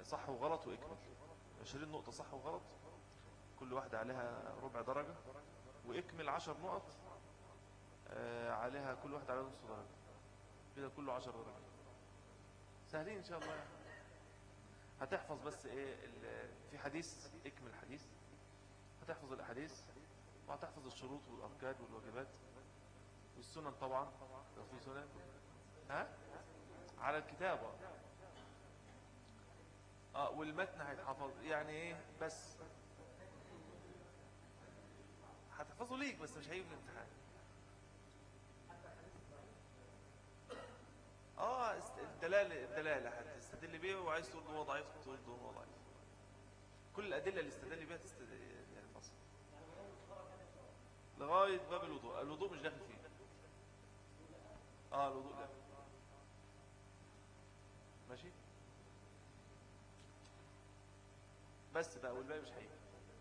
صح وغلط واكمل 20 نقطة صح وغلط كل واحدة عليها ربع درجة واكمل 10 نقط آه، عليها كل واحدة عليها نص درجة كده كله 10 درجات سهلين ان شاء الله هتحفظ بس ايه في حديث اكمل حديث هتحفظ الاحاديث وهتحفظ الشروط والاركان والواجبات والسنن طبعا لو في سنن ها على الكتابة اه والمتن هيتحفظ يعني ايه بس هتحفظه ليك بس مش هيجي في الامتحان اه الدلالة الدلالة هتستدل بيه وعايز تقول هو ضعيف تقول هو ضعيف كل الأدلة اللي استدل بيها تستدل يعني فصل لغاية باب الوضوء الوضوء مش داخل فيه اه الوضوء داخل ماشي بس بقى والباقي مش حقيقي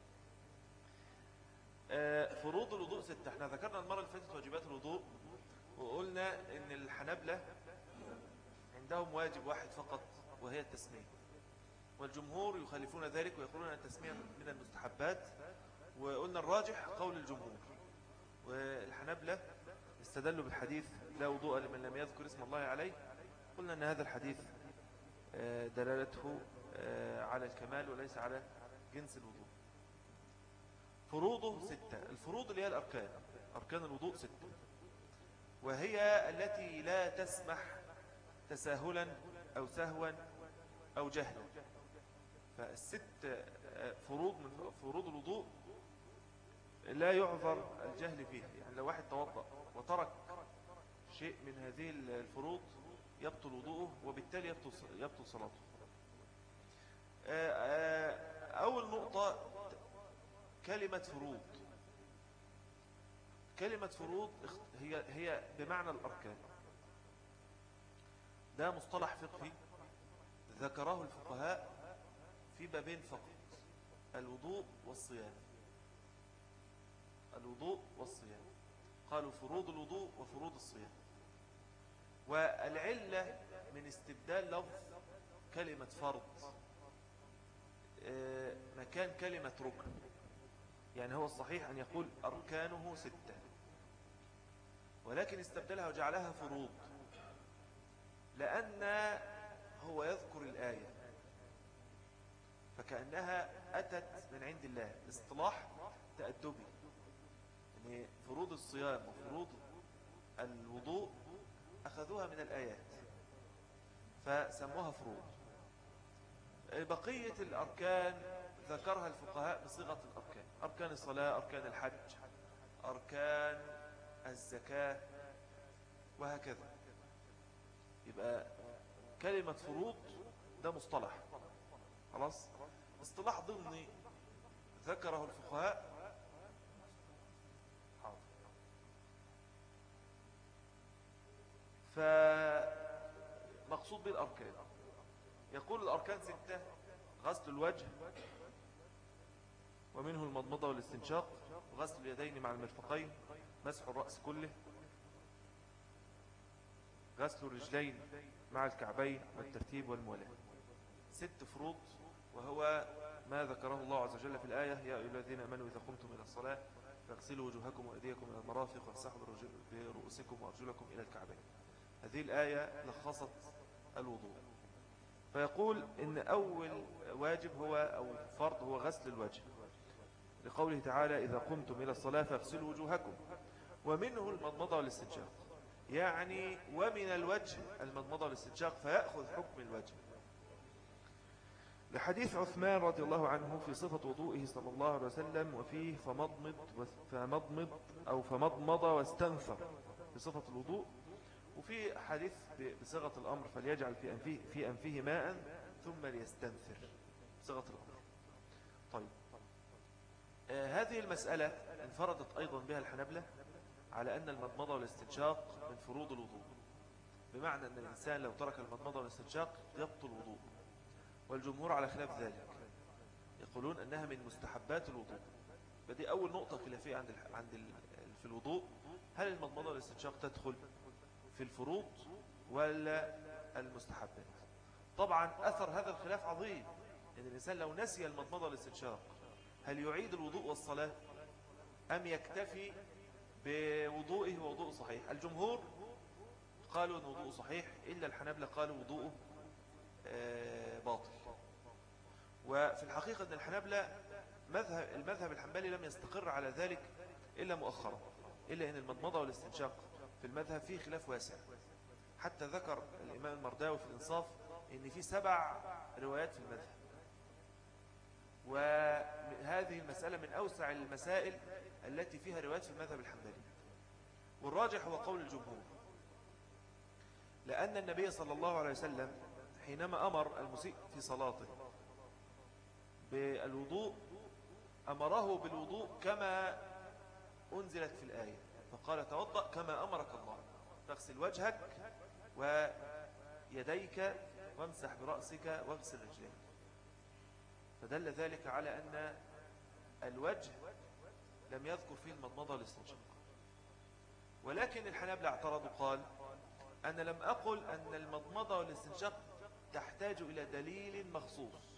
آه فروض الوضوء ستة احنا ذكرنا المرة اللي فاتت واجبات الوضوء وقلنا ان الحنبلة عندهم واجب واحد فقط وهي التسمية والجمهور يخالفون ذلك ويقولون أن التسمية من المستحبات وقلنا الراجح قول الجمهور والحنبلة استدلوا بالحديث لا وضوء لمن لم يذكر اسم الله عليه قلنا أن هذا الحديث آه، دلالته آه، على الكمال وليس على جنس الوضوء فروضه ستة الفروض اللي هي الأركان أركان الوضوء ستة وهي التي لا تسمح تساهلا أو سهوا أو جهلا فالست آه، فروض من فروض الوضوء لا يعذر الجهل فيها يعني لو واحد توضأ وترك شيء من هذه الفروض يبطل وضوءه وبالتالي يبطل, يبطل صلاته آه، آه، أول نقطة كلمة فروض كلمة فروض هي هي بمعنى الأركان ده مصطلح فقهي ذكره الفقهاء في بابين فقط الوضوء والصيام الوضوء والصيام قالوا فروض الوضوء وفروض الصيام والعلة من استبدال لفظ كلمة فرض آه، مكان كلمة ركن يعني هو الصحيح أن يقول أركانه ستة ولكن استبدلها وجعلها فروض لأن هو يذكر الآية فكأنها أتت من عند الله اصطلاح تأدبي يعني فروض الصيام وفروض الوضوء أخذوها من الآيات فسموها فروض بقية الأركان ذكرها الفقهاء بصيغة الأركان أركان الصلاة أركان الحج أركان الزكاة وهكذا يبقى كلمة فروض ده مصطلح خلاص اصطلاح ضمني ذكره الفقهاء فمقصود بالأركان يقول الأركان ستة غسل الوجه ومنه المضمضة والاستنشاق وغسل اليدين مع المرفقين مسح الرأس كله غسل الرجلين مع الكعبين والترتيب والمولاة ست فروض وهو ما ذكره الله عز وجل في الآية يا أيها الذين أمنوا إذا قمتم إلى الصلاة فاغسلوا وجوهكم وأيديكم إلى المرافق وامسحوا برؤوسكم وأرجلكم إلى الكعبين هذه الآية لخصت الوضوء فيقول إن أول واجب هو أو فرض هو غسل الوجه لقوله تعالى إذا قمتم إلى الصلاة فاغسلوا وجوهكم ومنه المضمضة والاستنشاق يعني ومن الوجه المضمضة والاستنشاق فيأخذ حكم الوجه لحديث عثمان رضي الله عنه في صفة وضوئه صلى الله عليه وسلم وفيه فمضمض, فمضمض أو فمضمض واستنثر في صفة الوضوء وفي حديث بصيغة الأمر فليجعل في أنفه, في أنفه ماء ثم ليستنثر بصيغة الأمر طيب آه هذه المسألة انفردت أيضا بها الحنبلة على أن المضمضة والاستنشاق من فروض الوضوء بمعنى أن الإنسان لو ترك المضمضة والاستنشاق يبطل الوضوء والجمهور على خلاف ذلك يقولون أنها من مستحبات الوضوء فدي أول نقطة خلافية عند عند في الوضوء هل المضمضة والاستنشاق تدخل في الفروض ولا المستحبات طبعا أثر هذا الخلاف عظيم إن الإنسان لو نسي المضمضة والاستنشاق هل يعيد الوضوء والصلاة أم يكتفي بوضوئه ووضوء صحيح الجمهور قالوا أن وضوء صحيح إلا الحنابلة قالوا وضوءه آه، باطل وفي الحقيقة أن الحنابلة مذهب المذهب الحنبلي لم يستقر على ذلك إلا مؤخرا إلا أن المضمضة والاستنشاق في المذهب فيه خلاف واسع حتى ذكر الإمام المرداوي في الإنصاف أن في سبع روايات في المذهب وهذه المسألة من أوسع المسائل التي فيها روايات في المذهب الحنبلي والراجح هو قول الجمهور لأن النبي صلى الله عليه وسلم حينما أمر المسيء في صلاته بالوضوء أمره بالوضوء كما أنزلت في الآية فقال توضأ كما أمرك الله فاغسل وجهك ويديك وامسح برأسك واغسل رجليك فدل ذلك على أن الوجه لم يذكر فيه المضمضة والاستنشاق ولكن الحنابلة اعترضوا قال أنا لم أقل أن المضمضة والاستنشاق تحتاج إلى دليل مخصوص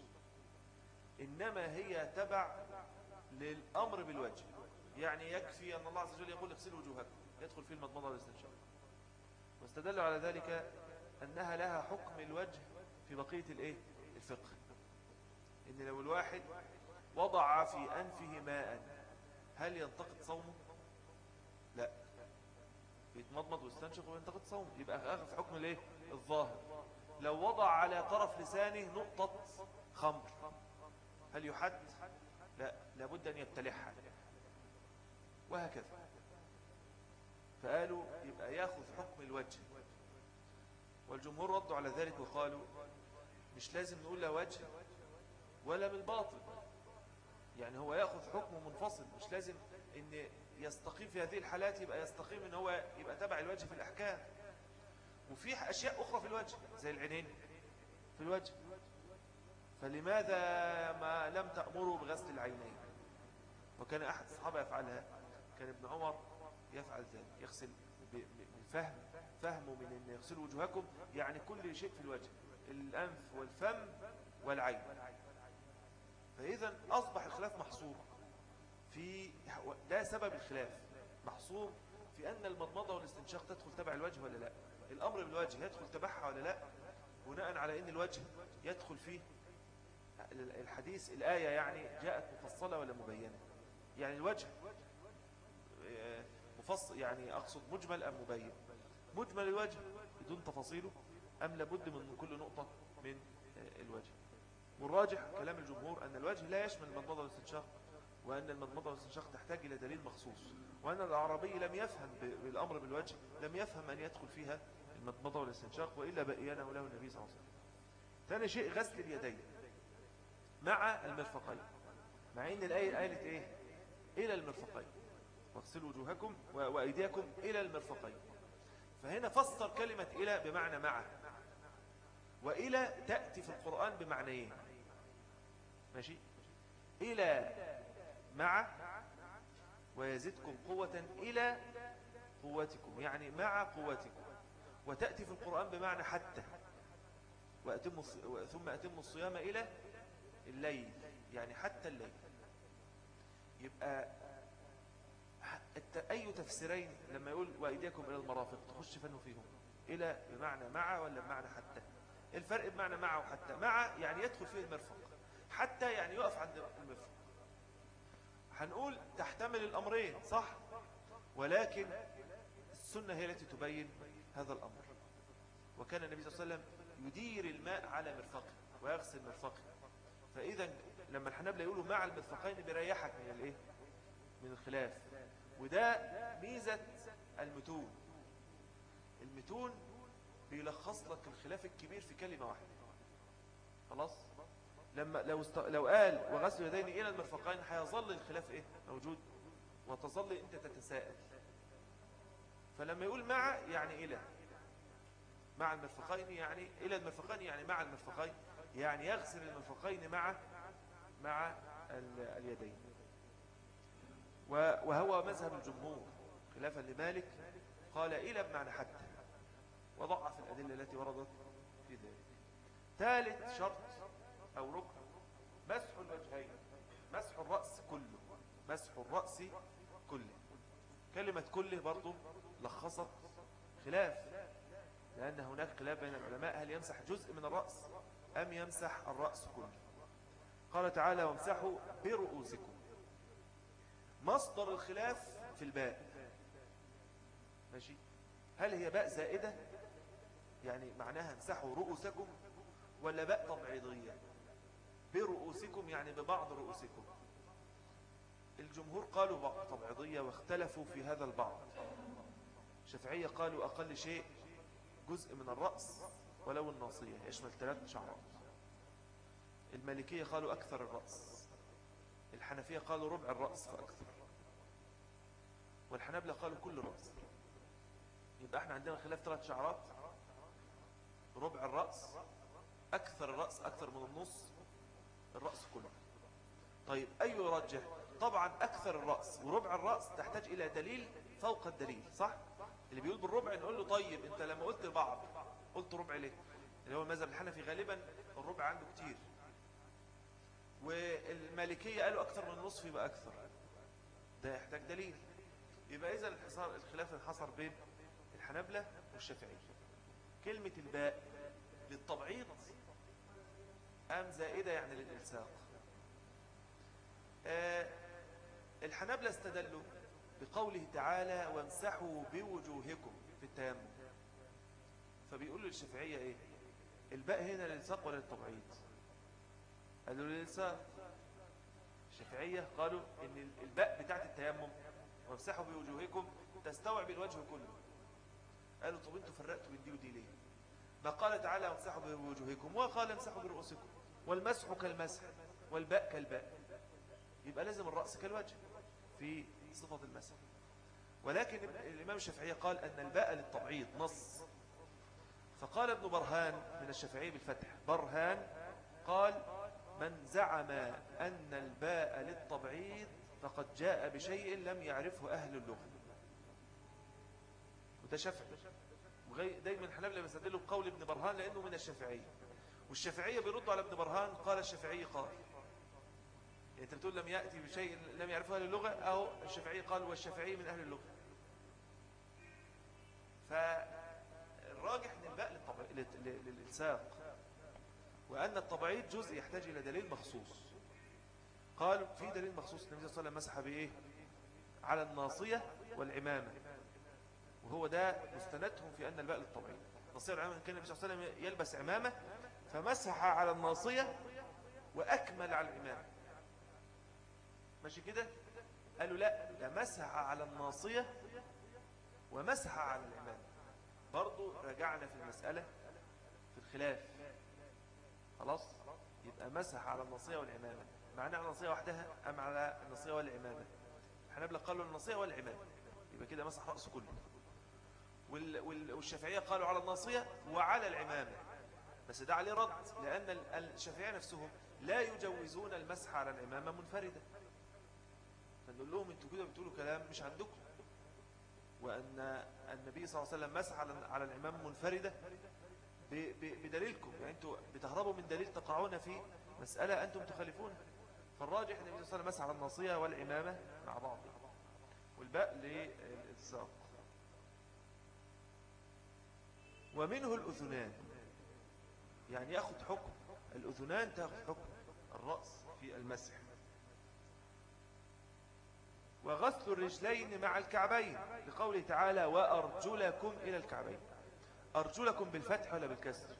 إنما هي تبع للأمر بالوجه يعني يكفي أن الله عز وجل يقول اغسلوا وجوهكم يدخل فيه المضمضة والاستنشاق واستدلوا على ذلك أنها لها حكم الوجه في بقية الإيه؟ الفقه إن لو الواحد وضع في أنفه ماء هل ينتقد صومه؟ لا يتمضمض ويستنشق وينتقد صومه يبقى أخذ حكم الإيه؟ الظاهر لو وضع على طرف لسانه نقطة خمر هل يحد؟ لا لابد أن يبتلعها وهكذا فقالوا يبقى ياخذ حكم الوجه والجمهور ردوا على ذلك وقالوا مش لازم نقول لا وجه ولا من باطل يعني هو ياخذ حكم منفصل مش لازم ان يستقيم في هذه الحالات يبقى يستقيم ان هو يبقى تبع الوجه في الاحكام وفي اشياء اخرى في الوجه زي العينين في الوجه فلماذا ما لم تأمروا بغسل العينين وكان أحد الصحابة يفعلها كان ابن عمر يفعل ذلك يغسل بالفهم فهمه من أن يغسلوا وجوهكم يعني كل شيء في الوجه الأنف والفم والعين فإذا أصبح الخلاف محصور في ده سبب الخلاف محصور في أن المضمضة والاستنشاق تدخل تبع الوجه ولا لا الأمر بالوجه يدخل تبعها ولا لا بناء على أن الوجه يدخل فيه الحديث الآية يعني جاءت مفصلة ولا مبينة يعني الوجه آه، مفصل يعني أقصد مجمل أم مبين مجمل الوجه بدون تفاصيله أم لابد من كل نقطة من آه، الوجه والراجح كلام الجمهور أن الوجه لا يشمل المضمضة والاستنشاق وأن المضمضة والاستنشاق تحتاج إلى دليل مخصوص وأن الأعرابي لم يفهم بالأمر بالوجه لم يفهم أن يدخل فيها المضمضة والاستنشاق وإلا بأيانه له النبي صلى الله عليه وسلم ثاني شيء غسل اليدين مع المرفقين مع ان الآية قالت ايه الى المرفقين واغسلوا وجوهكم وأيديكم الى المرفقين فهنا فسر كلمة الى بمعنى مع وإلى تأتي في القرآن بمعنيين ماشي إلى مع ويزدكم قوة إلى قوتكم يعني مع قوتكم وتأتي في القرآن بمعنى حتى وأتم ثم أتم الصيام إلى الليل يعني حتى الليل يبقى أي تفسيرين لما يقول وأيديكم إلى المرافق تخش فنه فيهم إلى بمعنى مع ولا بمعنى حتى الفرق بمعنى مع وحتى مع يعني يدخل فيه المرفق حتى يعني يقف عند المرفق هنقول تحتمل الأمرين صح ولكن السنة هي التي تبين هذا الأمر وكان النبي صلى الله عليه وسلم يدير الماء على مرفقه ويغسل مرفقه فإذا لما الحنابلة يقولوا مع المرفقين بيريحك من الايه من الخلاف وده ميزة المتون المتون بيلخص لك الخلاف الكبير في كلمة واحدة خلاص لما لو است... لو قال وغسل يدين الى المرفقين هيظل الخلاف ايه موجود وتظل انت تتساءل فلما يقول مع يعني الى مع المرفقين يعني الى المرفقين يعني مع المرفقين يعني يغسل المرفقين مع مع اليدين وهو مذهب الجمهور خلافا لمالك قال إلى بمعنى حتى وضعف الأدلة التي وردت في ذلك ثالث شرط أو ركن مسح الوجهين مسح الرأس كله مسح الرأس كله كلمة كله برضو لخصت خلاف لأن هناك خلاف بين العلماء هل يمسح جزء من الرأس أم يمسح الرأس كله قال تعالى وامسحوا برؤوسكم مصدر الخلاف في الباء ماشي هل هي باء زائدة يعني معناها امسحوا رؤوسكم ولا باء طبعيضية برؤوسكم يعني ببعض رؤوسكم الجمهور قالوا بعض طبعيضية واختلفوا في هذا البعض شفعية قالوا أقل شيء جزء من الرأس ولو الناصية يشمل ثلاث شعرات المالكية قالوا أكثر الرأس الحنفية قالوا ربع الرأس فأكثر والحنابلة قالوا كل الرأس يبقى احنا عندنا خلاف ثلاث شعرات ربع الرأس أكثر الرأس أكثر من النص الرأس كله طيب أي يرجح طبعا أكثر الرأس وربع الرأس تحتاج إلى دليل فوق الدليل صح اللي بيقول بالربع نقول له طيب انت لما قلت بعض قلت ربع ليه اللي هو المذهب الحنفي غالبا الربع عنده كتير والمالكية قالوا أكثر من النصف يبقى أكثر ده يحتاج دليل يبقى إذا الحصار الخلاف انحصر بين الحنبلة والشافعية كلمة الباء للتبعيض أم زائدة يعني للإلساق آه الحنبلة استدلوا بقوله تعالى وامسحوا بوجوهكم في التيمم فبيقولوا للشافعية ايه الباء هنا للإلساق ولا للتبعيض قالوا للإلساق الشافعية قالوا ان الباء بتاعت التيمم وامسحوا بوجوهكم تستوعب الوجه كله قالوا طب انتوا فرقتوا بين دي ودي ليه ما قال تعالى وامسحوا بوجوهكم وقال امسحوا برؤوسكم والمسح كالمسح والباء كالباء يبقى لازم الرأس كالوجه في صفة المسح ولكن الإمام الشافعي قال أن الباء للتبعيض نص فقال ابن برهان من الشافعي بالفتح برهان قال من زعم أن الباء للتبعيض فقد جاء بشيء لم يعرفه أهل اللغة وده شافعي دايما الحنابلة بيستدلوا بقول ابن برهان لأنه من الشافعية والشافعية بيردوا على ابن برهان قال الشافعي قال يعني انت بتقول لم يأتي بشيء لم يعرفه أهل اللغة أو الشافعي قال والشافعي من أهل اللغة فالراجح ان الباء للإلساق وأن الطبعيد جزء يحتاج إلى دليل مخصوص قالوا في دليل مخصوص النبي صلى الله عليه وسلم مسح بإيه على الناصية والعمامة وهو ده مستندهم في أن الباء للطبعيد الناصية والعمامة كان النبي صلى الله عليه وسلم يلبس عمامة فمسح على الناصية وأكمل على العمامة ماشي كده قالوا لا ده مسح على الناصية ومسح على العمامة برضو رجعنا في المسألة في الخلاف خلاص يبقى مسح على الناصية والعمامة معنى على الناصية وحدها أم على الناصية والعمامة الحنابلة قالوا الناصية والعمامة يبقى كده مسح رأسه كله والشافعية قالوا على الناصية وعلى العمامة بس ده عليه رد لأن الشافعية نفسهم لا يجوزون المسح على العمامة منفردة فنقول لهم انتوا كده بتقولوا كلام مش عندكم وأن النبي صلى الله عليه وسلم مسح على العمامة منفردة بدليلكم يعني انتوا بتهربوا من دليل تقعون في مسألة أنتم تخالفون فالراجح النبي صلى الله عليه وسلم مسح على الناصية والعمامة مع بعض والباء للإلصاق ومنه الأذنان يعني يأخذ حكم الأذنان تأخذ حكم الرأس في المسح وغسل الرجلين مع الكعبين لقوله تعالى وأرجلكم إلى الكعبين أرجلكم بالفتح ولا بالكسر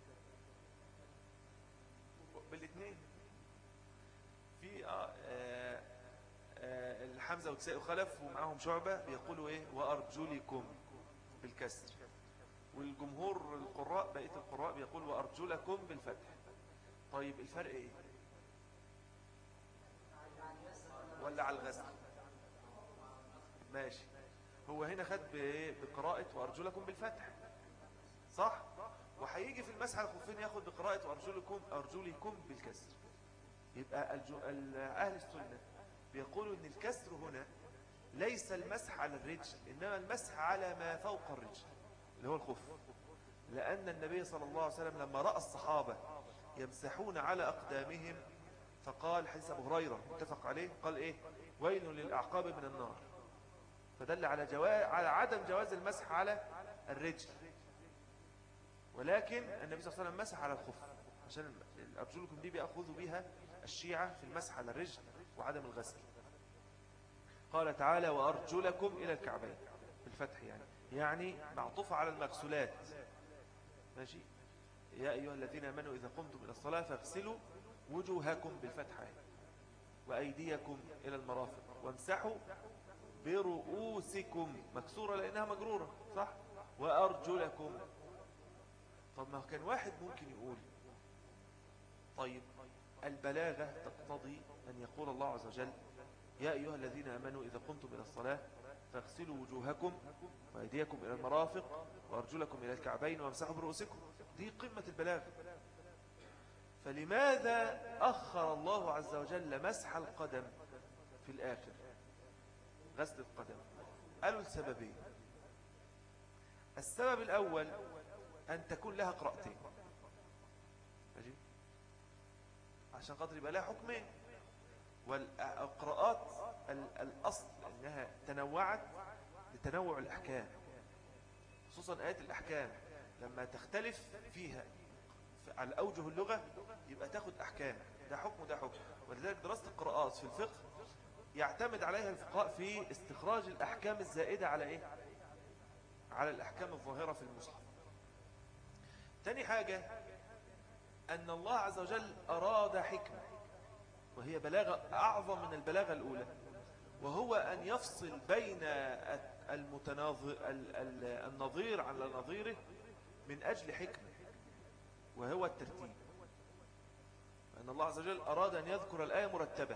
بالاثنين في آه آه آه الحمزة وكساء وخلف ومعهم شعبة بيقولوا إيه وأرجلكم بالكسر والجمهور القراء بقية القراء بيقول وأرجلكم بالفتح طيب الفرق إيه ولا على الغسل ماشي هو هنا خد بقراءة وأرجلكم بالفتح صح وهيجي في المسح على الخفين ياخد بقراءة وأرجلكم أرجلكم بالكسر يبقى أهل السنة بيقولوا أن الكسر هنا ليس المسح على الرجل إنما المسح على ما فوق الرجل اللي هو الخف لأن النبي صلى الله عليه وسلم لما رأى الصحابة يمسحون على أقدامهم فقال حديث أبو هريرة متفق عليه قال إيه ويل للأعقاب من النار فدل على, جواز على عدم جواز المسح على الرجل ولكن النبي صلى الله عليه وسلم مسح على الخف عشان أرجلكم دي بيأخذوا بها الشيعة في المسح على الرجل وعدم الغسل قال تعالى وأرجلكم إلى الكعبين بالفتح يعني يعني معطوفة على المغسولات ماشي يا أيها الذين أمنوا إذا قمتم إلى الصلاة فاغسلوا وجوهكم بالفتحة وأيديكم إلى المرافق وامسحوا برؤوسكم مكسورة لأنها مجرورة صح وأرجلكم طب ما كان واحد ممكن يقول طيب البلاغة تقتضي أن يقول الله عز وجل يا أيها الذين أمنوا إذا قمتم إلى الصلاة فاغسلوا وجوهكم وأيديكم إلى المرافق وأرجلكم إلى الكعبين وامسحوا برؤوسكم دي قمة البلاغة فلماذا أخر الله عز وجل مسح القدم في الآخر غسل القدم قالوا السببين السبب الأول أن تكون لها قراءتين ماشي عشان خاطر يبقى لها حكمين والقراءات الأصل أنها تنوعت لتنوع الأحكام خصوصا آيات الأحكام لما تختلف فيها على أوجه اللغة يبقى تاخد أحكام ده حكم وده حكم ولذلك دراسة القراءات في الفقه يعتمد عليها الفقهاء في استخراج الأحكام الزائدة على إيه؟ على الأحكام الظاهرة في المصحف تاني حاجة أن الله عز وجل أراد حكمة وهي بلاغة أعظم من البلاغة الأولى وهو أن يفصل بين المتناظر النظير على نظيره من أجل حكمة وهو الترتيب أن الله عز وجل أراد أن يذكر الآية مرتبة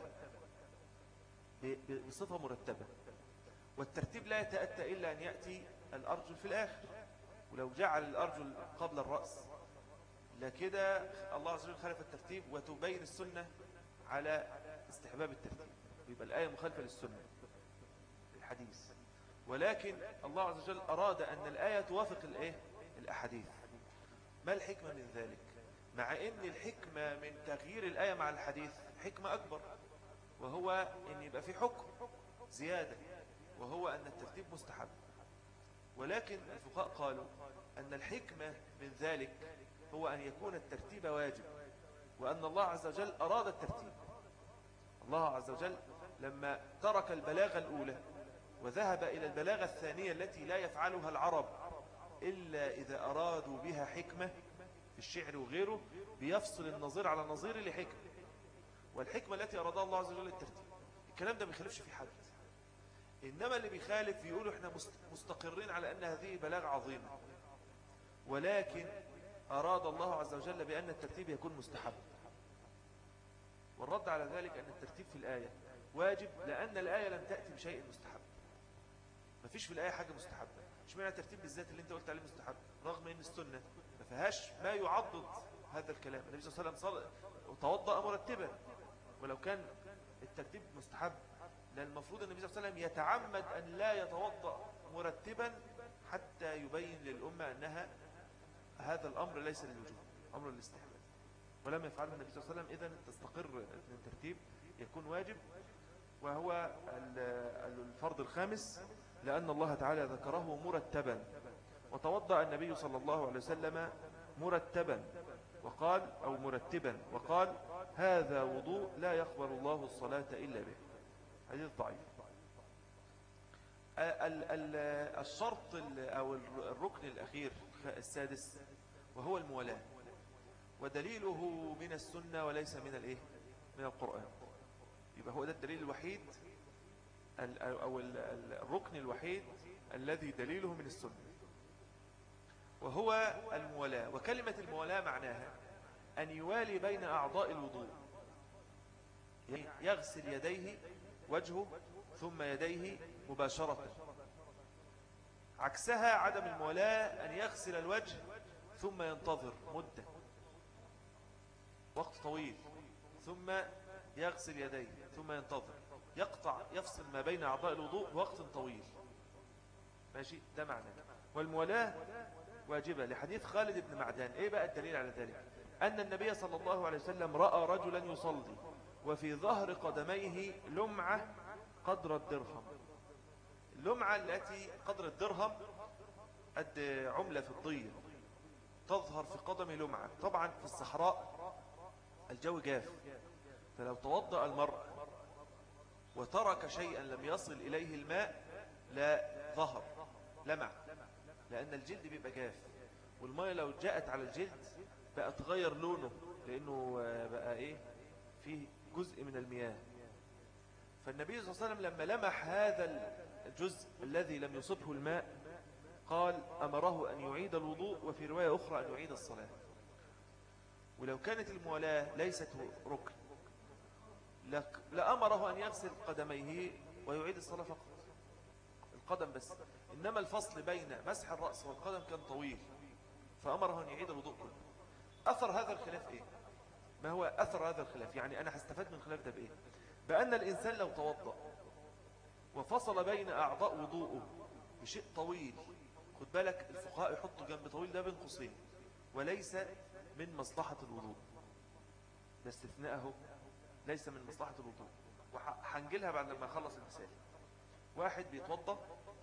بصفة مرتبة والترتيب لا يتأتى إلا أن يأتي الأرجل في الآخر ولو جعل الأرجل قبل الرأس لكده الله عز وجل خلف الترتيب وتبين السنة على استحباب الترتيب يبقى الآية مخالفة للسنة الحديث ولكن الله عز وجل أراد أن الآية توافق الإيه؟ الأحاديث ما الحكمة من ذلك مع أن الحكمة من تغيير الآية مع الحديث حكمة أكبر وهو أن يبقى في حكم زيادة وهو أن الترتيب مستحب ولكن الفقهاء قالوا أن الحكمة من ذلك هو أن يكون الترتيب واجب وأن الله عز وجل أراد الترتيب الله عز وجل لما ترك البلاغة الأولى وذهب إلى البلاغة الثانية التي لا يفعلها العرب إلا إذا أرادوا بها حكمة في الشعر وغيره بيفصل النظير على النظير لحكمة والحكمة التي أرادها الله عز وجل الترتيب الكلام ده ما بيخالفش في حد إنما اللي بيخالف يقولوا إحنا مستقرين على أن هذه بلاغ عظيمة ولكن أراد الله عز وجل بأن الترتيب يكون مستحب والرد على ذلك أن الترتيب في الآية واجب لأن الآية لم تأتي بشيء مستحب ما فيش في الآية حاجة مستحبة مش معنى الترتيب بالذات اللي انت قلت عليه مستحب رغم ان السنة ما فيهاش ما يعضد هذا الكلام النبي صلى الله عليه وسلم توضأ مرتبا ولو كان الترتيب مستحب لأن المفروض النبي صلى الله عليه وسلم يتعمد أن لا يتوضأ مرتبا حتى يبين للأمة أنها هذا الأمر ليس للوجوب أمر الاستحباب ولم يفعله النبي صلى الله عليه وسلم إذن تستقر أن الترتيب يكون واجب وهو الفرض الخامس لأن الله تعالى ذكره مرتبا وتوضأ النبي صلى الله عليه وسلم مرتبا وقال أو مرتبا وقال هذا وضوء لا يقبل الله الصلاة إلا به حديث ضعيف الشرط أو الركن الأخير السادس وهو المولاة ودليله من السنة وليس من الإيه من القرآن يبقى هو ده الدليل الوحيد أو الركن الوحيد الذي دليله من السنة وهو المولاة وكلمة المولاة معناها أن يوالي بين أعضاء الوضوء يعني يغسل يديه وجهه ثم يديه مباشرة عكسها عدم المولاة أن يغسل الوجه ثم ينتظر مدة وقت طويل ثم يغسل يديه ثم ينتظر يقطع يفصل ما بين أعضاء الوضوء وقت طويل ماشي ده معنى والمولاة واجبة لحديث خالد بن معدان إيه بقى الدليل على ذلك أن النبي صلى الله عليه وسلم رأى رجلا يصلي وفي ظهر قدميه لمعة قدر الدرهم اللمعة التي قدر الدرهم قد عملة فضية تظهر في قدم لمعة طبعا في الصحراء الجو جاف فلو توضأ المرء وترك شيئا لم يصل إليه الماء لا ظهر لمع لأن الجلد بيبقى جاف والمية لو جاءت على الجلد بقى تغير لونه لأنه بقى إيه فيه جزء من المياه فالنبي صلى الله عليه وسلم لما لمح هذا الجزء الذي لم يصبه الماء قال أمره أن يعيد الوضوء وفي رواية أخرى أن يعيد الصلاة ولو كانت المولاة ليست ركن لأمره أن يغسل قدميه ويعيد الصلاة فقط القدم بس إنما الفصل بين مسح الرأس والقدم كان طويل فأمره أن يعيد الوضوء كله أثر هذا الخلاف إيه؟ ما هو أثر هذا الخلاف يعني أنا هستفاد من الخلاف ده بإيه بأن الإنسان لو توضأ وفصل بين أعضاء وضوءه بشيء طويل خد بالك الفقهاء يحطوا جنب طويل ده بين قوسين وليس من مصلحة الوضوء ده استثناءه ليس من مصلحة الوضوء وحنجلها بعد لما أخلص المثال واحد بيتوضى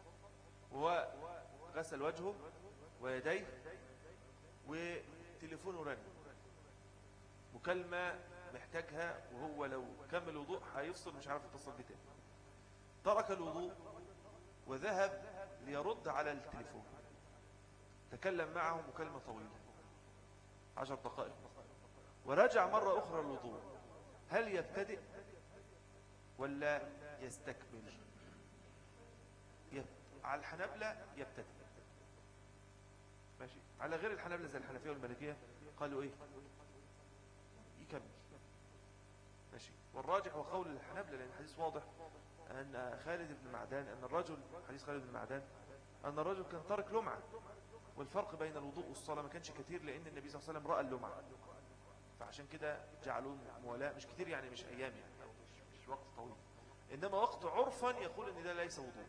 وغسل وجهه ويديه وتليفونه رن مكالمة محتاجها وهو لو كمل وضوء هيفصل مش عارف يتصل بتاني ترك الوضوء وذهب ليرد على التليفون تكلم معه مكالمة طويلة عشر دقائق ورجع مرة أخرى الوضوء هل يبتدئ ولا يستكمل يب... على الحنبلة يبتدئ ماشي على غير الحنبلة زي الحنفية والمالكية قالوا ايه يكمل ماشي والراجح وقول الحنبلة لأن الحديث واضح أن خالد بن معدان أن الرجل حديث خالد بن معدان أن الرجل كان ترك لمعة والفرق بين الوضوء والصلاة ما كانش كثير لأن النبي صلى الله عليه وسلم رأى اللمعة فعشان كده جعلوه موالاة مش كثير يعني مش أيام يعني أو مش, مش وقت طويل إنما وقت عرفا يقول أن ده ليس وضوء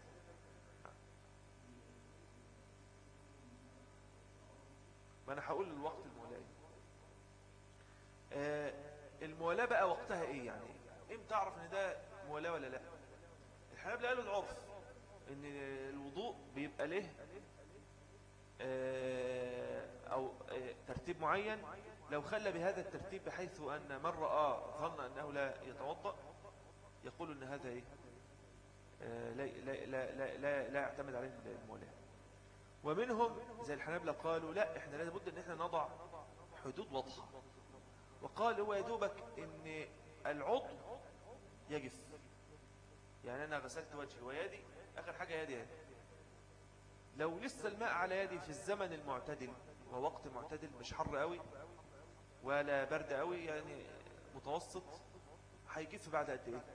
ما أنا هقول الوقت المولاة آه المولاة بقى وقتها إيه يعني إمتى تعرف أن ده مولاة ولا لا الحنابلة قالوا العرف ان الوضوء بيبقى له آه، او آه، ترتيب معين لو خلى بهذا الترتيب بحيث ان من رآه ظن انه لا يتوضأ يقول ان هذا ايه آه، لا, لا, لا, لا, لا يعتمد عليه المولاه ومنهم زي الحنابلة قالوا لا احنا لابد ان احنا نضع حدود واضحة وقال هو يدوبك ان العضو يجف يعني أنا غسلت وجهي ويدي آخر حاجة يدي هذه لو لسه الماء على يدي في الزمن المعتدل ووقت معتدل مش حر قوي ولا برد قوي يعني متوسط هيجف بعد قد ايه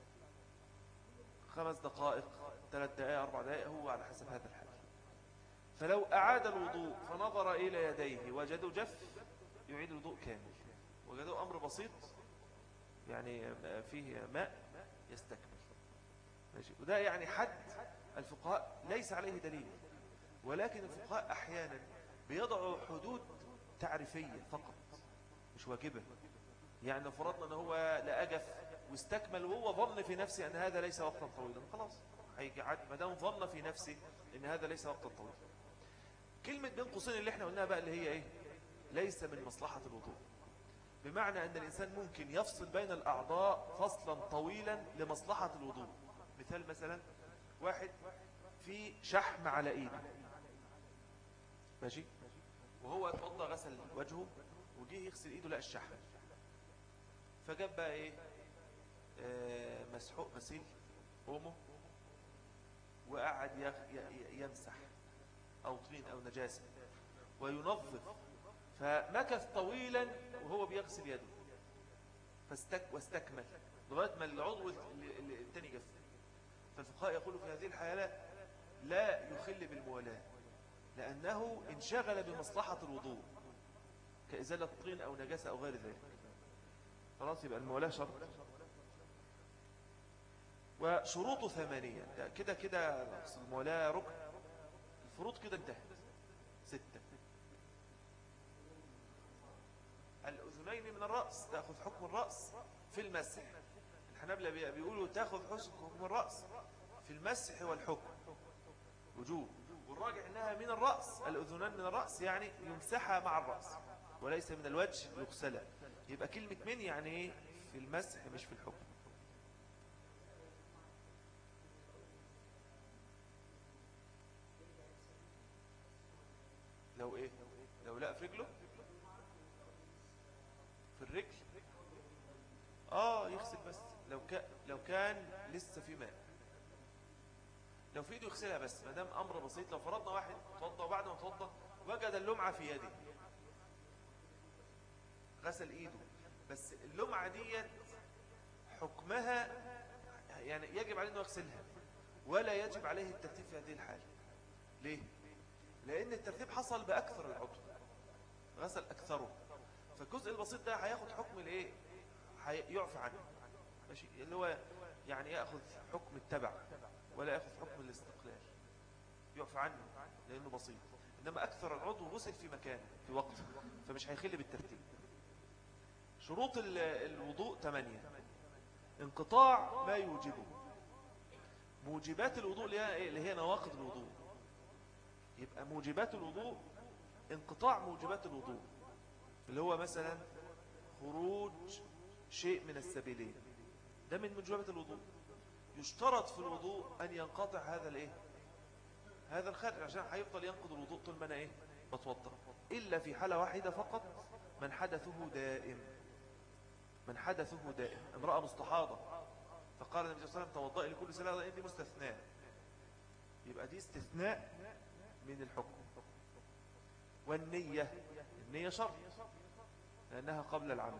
خمس دقائق ثلاث دقائق أربع دقائق هو على حسب هذا الحال فلو أعاد الوضوء فنظر إلى يديه وجدوا جف يعيد الوضوء كامل وجدوا أمر بسيط يعني فيه ماء يستكمل ماشي وده يعني حد الفقهاء ليس عليه دليل ولكن الفقهاء أحيانا بيضعوا حدود تعريفية فقط مش واجبة يعني فرضنا أنه هو لا أجف واستكمل وهو ظن في نفسه أن هذا ليس وقتا طويلا خلاص هيقعد ما دام ظن في نفسه أن هذا ليس وقتا طويلا كلمة بين قوسين اللي احنا قلناها بقى اللي هي ايه ليس من مصلحة الوضوء بمعنى أن الإنسان ممكن يفصل بين الأعضاء فصلا طويلا لمصلحة الوضوء مثال مثلا واحد في شحم على ايده ماشي وهو اتوضى غسل وجهه وجيه يغسل ايده لقى الشحم فجاب بقى ايه آه مسحوق غسيل اومه وقعد يمسح او طين او نجاسة وينظف فمكث طويلا وهو بيغسل يده فاستك واستكمل لغايه ما العضو الثاني جف فالفقهاء يقولوا في هذه الحالة لا يخل بالموالاة لأنه انشغل بمصلحة الوضوء كإزالة طين أو نجاسة أو غير ذلك خلاص يبقى الموالاة شرط وشروط ثمانية كده كده الموالاة ركن الفروض كده انتهت ستة الأذنين من الرأس تأخذ حكم الرأس في المسح الحنابلة بيقولوا تأخذ حكم الرأس في المسح والحكم وجوب والراجع انها من الرأس الأذنان من الرأس يعني يمسحها مع الرأس وليس من الوجه يغسلها يبقى كلمة من يعني ايه في المسح مش في الحكم لو ايه لو لا في رجله في الرجل اه يغسل بس لو كان لو كان لسه في ماء لو في ايده يغسلها بس ما دام امر بسيط لو فرضنا واحد توضى وبعد ما توضى وجد اللمعه في يده غسل ايده بس اللمعه ديت حكمها يعني يجب عليه انه يغسلها ولا يجب عليه الترتيب في هذه الحاله ليه لان الترتيب حصل باكثر العضو غسل اكثره فالجزء البسيط ده هياخد حكم الايه هيعفى عنه ماشي اللي هو يعني ياخذ حكم التبع ولا ياخذ حكم الاستقلال يعفى عنه لانه بسيط انما اكثر العضو غسل في مكانه في وقته فمش هيخل بالترتيب شروط الوضوء ثمانية انقطاع ما يوجبه موجبات الوضوء اللي هي نواقض الوضوء يبقى موجبات الوضوء انقطاع موجبات الوضوء اللي هو مثلا خروج شيء من السبيلين ده من موجبات الوضوء يشترط في الوضوء أن ينقطع هذا الايه هذا الخارج عشان هيفضل ينقض الوضوء طول ما انا ايه بتوضا إلا في حالة واحدة فقط من حدثه دائم من حدثه دائم امرأة مستحاضة فقال النبي صلى الله عليه وسلم توضئ لكل صلاة دي مستثناء يبقى دي استثناء من الحكم والنية النية شرط لأنها قبل العمل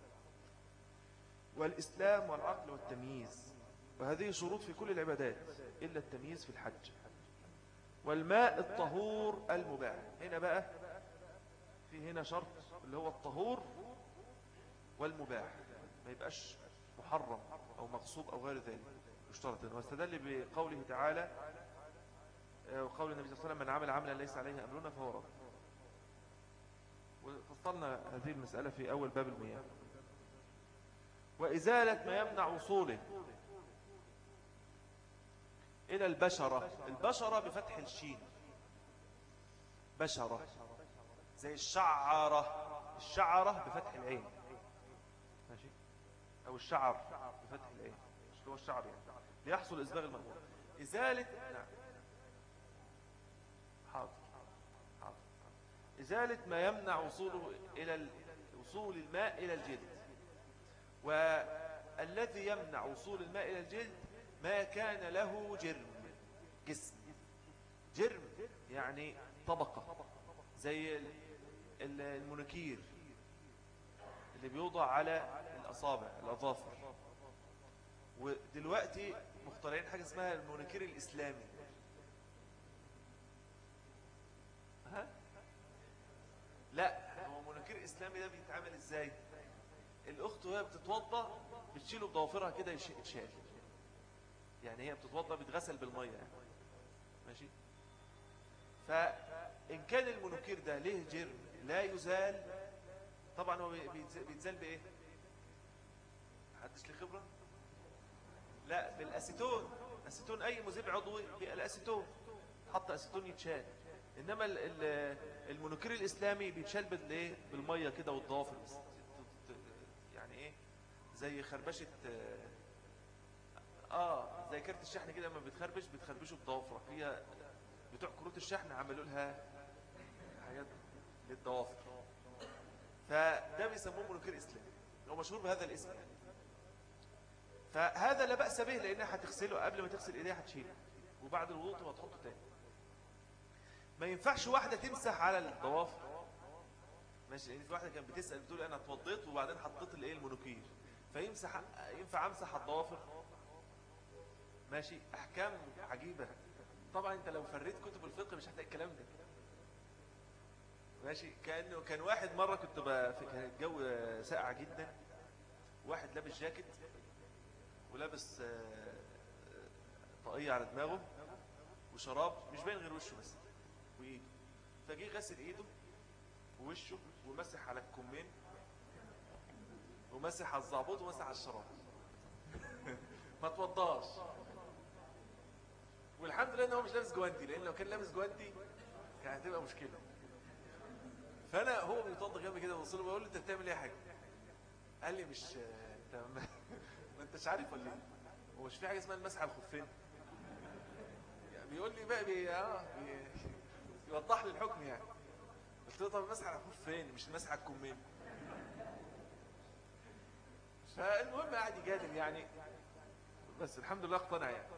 والإسلام والعقل والتمييز وهذه شروط في كل العبادات إلا التمييز في الحج والماء الطهور المباح هنا بقى في هنا شرط اللي هو الطهور والمباح ما يبقاش محرم أو مغصوب أو غير ذلك يشترط واستدل بقوله تعالى آه، وقول النبي صلى الله عليه وسلم من عمل عملا ليس عليه أمرنا فهو رد وفصلنا هذه المسألة في أول باب المياه وإزالة ما يمنع وصوله إلى البشرة البشرة بفتح الشين بشرة زي الشعرة الشعرة بفتح العين ماشي أو الشعر بفتح العين مش هو الشعر يعني ليحصل إزباغ المأمور إزالة نعم حاضر حاضر إزالة ما يمنع وصوله إلى وصول الماء إلى الجلد والذي يمنع وصول الماء إلى الجلد ما كان له جرم جسم جرم يعني طبقة زي المنكير اللي بيوضع على الأصابع الأظافر ودلوقتي مخترعين حاجة اسمها المنكير الإسلامي ها؟ لا هو منكير إسلامي ده بيتعمل إزاي الأخت وهي بتتوضى بتشيله بضوافرها كده يتشال يعني هي بتتوضى بتغسل بالمية يعني. ماشي فإن كان المنكر ده ليه جرم لا يزال طبعا هو بيتزال بإيه حدش لي خبرة لا بالأسيتون أسيتون أي مذيب عضوي بالأسيتون حط أسيتون يتشال إنما المنكر الإسلامي بيتشال بالإيه بالمية كده والضوافر يعني إيه زي خربشة اه زي كارت الشحن كده لما بتخربش بتخربشه بضوافر هي بتوع كروت الشحن عملوا لها حاجات للضوافر فده بيسموه منكر اسلامي هو مشهور بهذا الاسم يعني. فهذا لا بأس به لأنها هتغسله قبل ما تغسل إيديها هتشيله وبعد الوضوء هتحطه تاني ما ينفعش واحدة تمسح على الضوافر ماشي لأن في واحدة كانت بتسأل بتقول أنا اتوضيت وبعدين حطيت الإيه المنوكير فيمسح ينفع أمسح على الضوافر ماشي أحكام عجيبة طبعا أنت لو فريت كتب الفقه مش هتلاقي الكلام ده ماشي كأنه كان واحد مرة كنت في كان الجو ساقع جدا واحد لابس جاكيت ولابس آه، طاقية على دماغه وشراب مش باين غير وشه بس وإيده فجي غسل إيده ووشه ومسح على الكمين ومسح على الزعبوط ومسح على الشراب ما توضاش والحمد لله ان هو مش لابس جوانتي لان لو كان لابس جوانتي كانت هتبقى مشكله فانا هو بيتوضى جنبي كده ببص له بقول له انت بتعمل ايه يا حاج قال لي مش انت ما انتش عارف ولا ايه هو مش في حاجه اسمها المسح على الخفين يعني بيقول لي بقى بي... اه بي... يوضح لي الحكم يعني قلت له طب المسح على الخفين مش المسح على الكمين فالمهم قاعد يجادل يعني بس الحمد لله اقتنع يعني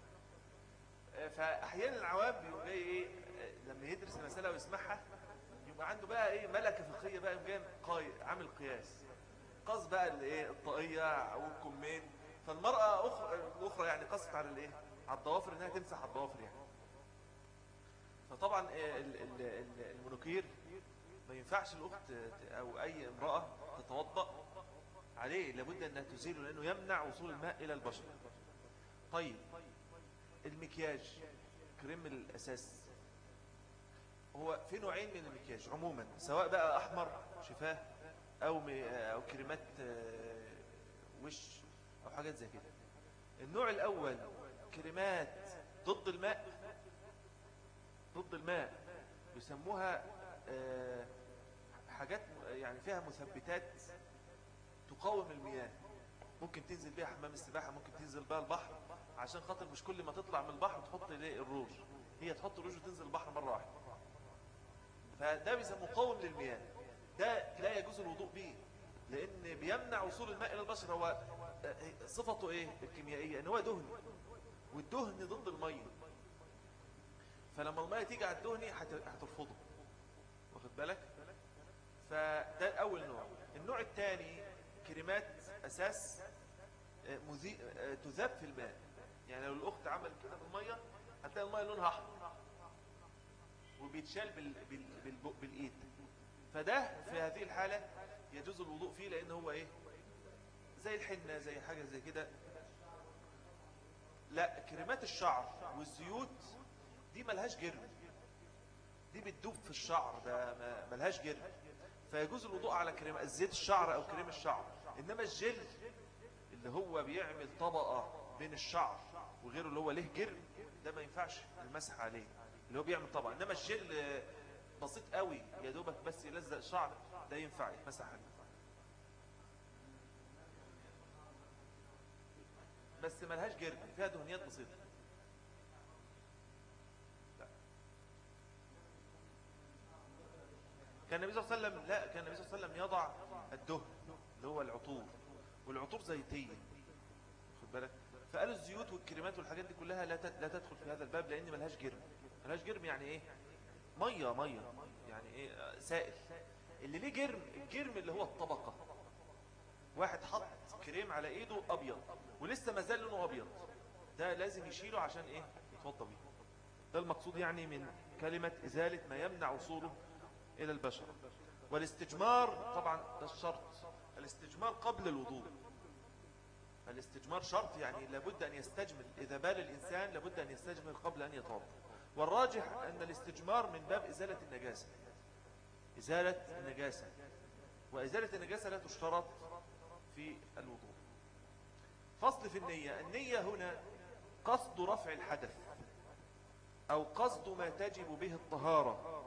فاحيانا العوام بيقول ايه لما يدرس المساله ويسمعها يبقى عنده بقى ايه ملكه فقهيه بقى جاي قاي عامل قياس قص بقى الايه الطاقيه او الكمين فالمراه اخرى الاخرى يعني قصت على الايه على الضوافر انها تمسح على الضوافر يعني فطبعا المنوكير ما ينفعش الاخت او اي امراه تتوضا عليه لابد انها تزيله لانه يمنع وصول الماء الى البشر طيب المكياج كريم الاساس هو في نوعين من المكياج عموما سواء بقى احمر شفاه او او كريمات آه، وش او حاجات زي كده النوع الاول كريمات ضد الماء ضد الماء يسموها آه، حاجات يعني فيها مثبتات تقاوم المياه ممكن تنزل بيها حمام السباحة ممكن تنزل بيها البحر عشان خاطر مش كل ما تطلع من البحر تحط ليه الروج هي تحط الروج وتنزل البحر مرة واحدة فده بيسموه قوم للمياه ده لا يجوز الوضوء به لان بيمنع وصول الماء الى البشر هو صفته ايه الكيميائيه ان هو دهن والدهن ضد الميه فلما الميه تيجي على الدهن هترفضه واخد بالك فده اول نوع النوع الثاني كريمات اساس آه، مذي... آه، تذاب في الماء يعني لو الاخت عملت كده في الميه هتلاقي الميه لونها احمر وبيتشال بال... بال... بال... بالايد فده في هذه الحالة يجوز الوضوء فيه لان هو ايه زي الحنة زي حاجة زي كده لا كريمات الشعر والزيوت دي ملهاش جرم دي بتدوب في الشعر ده ملهاش جرم فيجوز الوضوء على كريم زيت الشعر او كريم الشعر انما الجل اللي هو بيعمل طبقة بين الشعر وغيره اللي هو له جرم ده ما ينفعش المسح عليه اللي هو بيعمل طبقة انما الجل بسيط قوي يا دوبك بس يلزق الشعر ده ينفع يتمسح عليه بس ملهاش جرم فيها دهنيات بسيطة كان النبي صلى الله عليه وسلم لا كان النبي صلى الله عليه وسلم يضع الدهن اللي هو العطور والعطور زيتية خد بالك فقالوا الزيوت والكريمات والحاجات دي كلها لا لا تدخل في هذا الباب لان ملهاش جرم ملهاش جرم يعني ايه ميه ميه يعني ايه سائل اللي ليه جرم الجرم اللي هو الطبقة واحد حط كريم على ايده ابيض ولسه ما زال لونه ابيض ده لازم يشيله عشان ايه يتوضى بيه ده المقصود يعني من كلمة ازالة ما يمنع وصوله الى البشر والاستجمار طبعا ده الشرط الاستجمار قبل الوضوء الاستجمار شرط يعني لابد ان يستجمل اذا بال الانسان لابد ان يستجمل قبل ان يتوضا والراجح ان الاستجمار من باب ازالة النجاسة ازالة النجاسة وازالة النجاسة لا تشترط في الوضوء فصل في النية النية هنا قصد رفع الحدث أو قصد ما تجب به الطهارة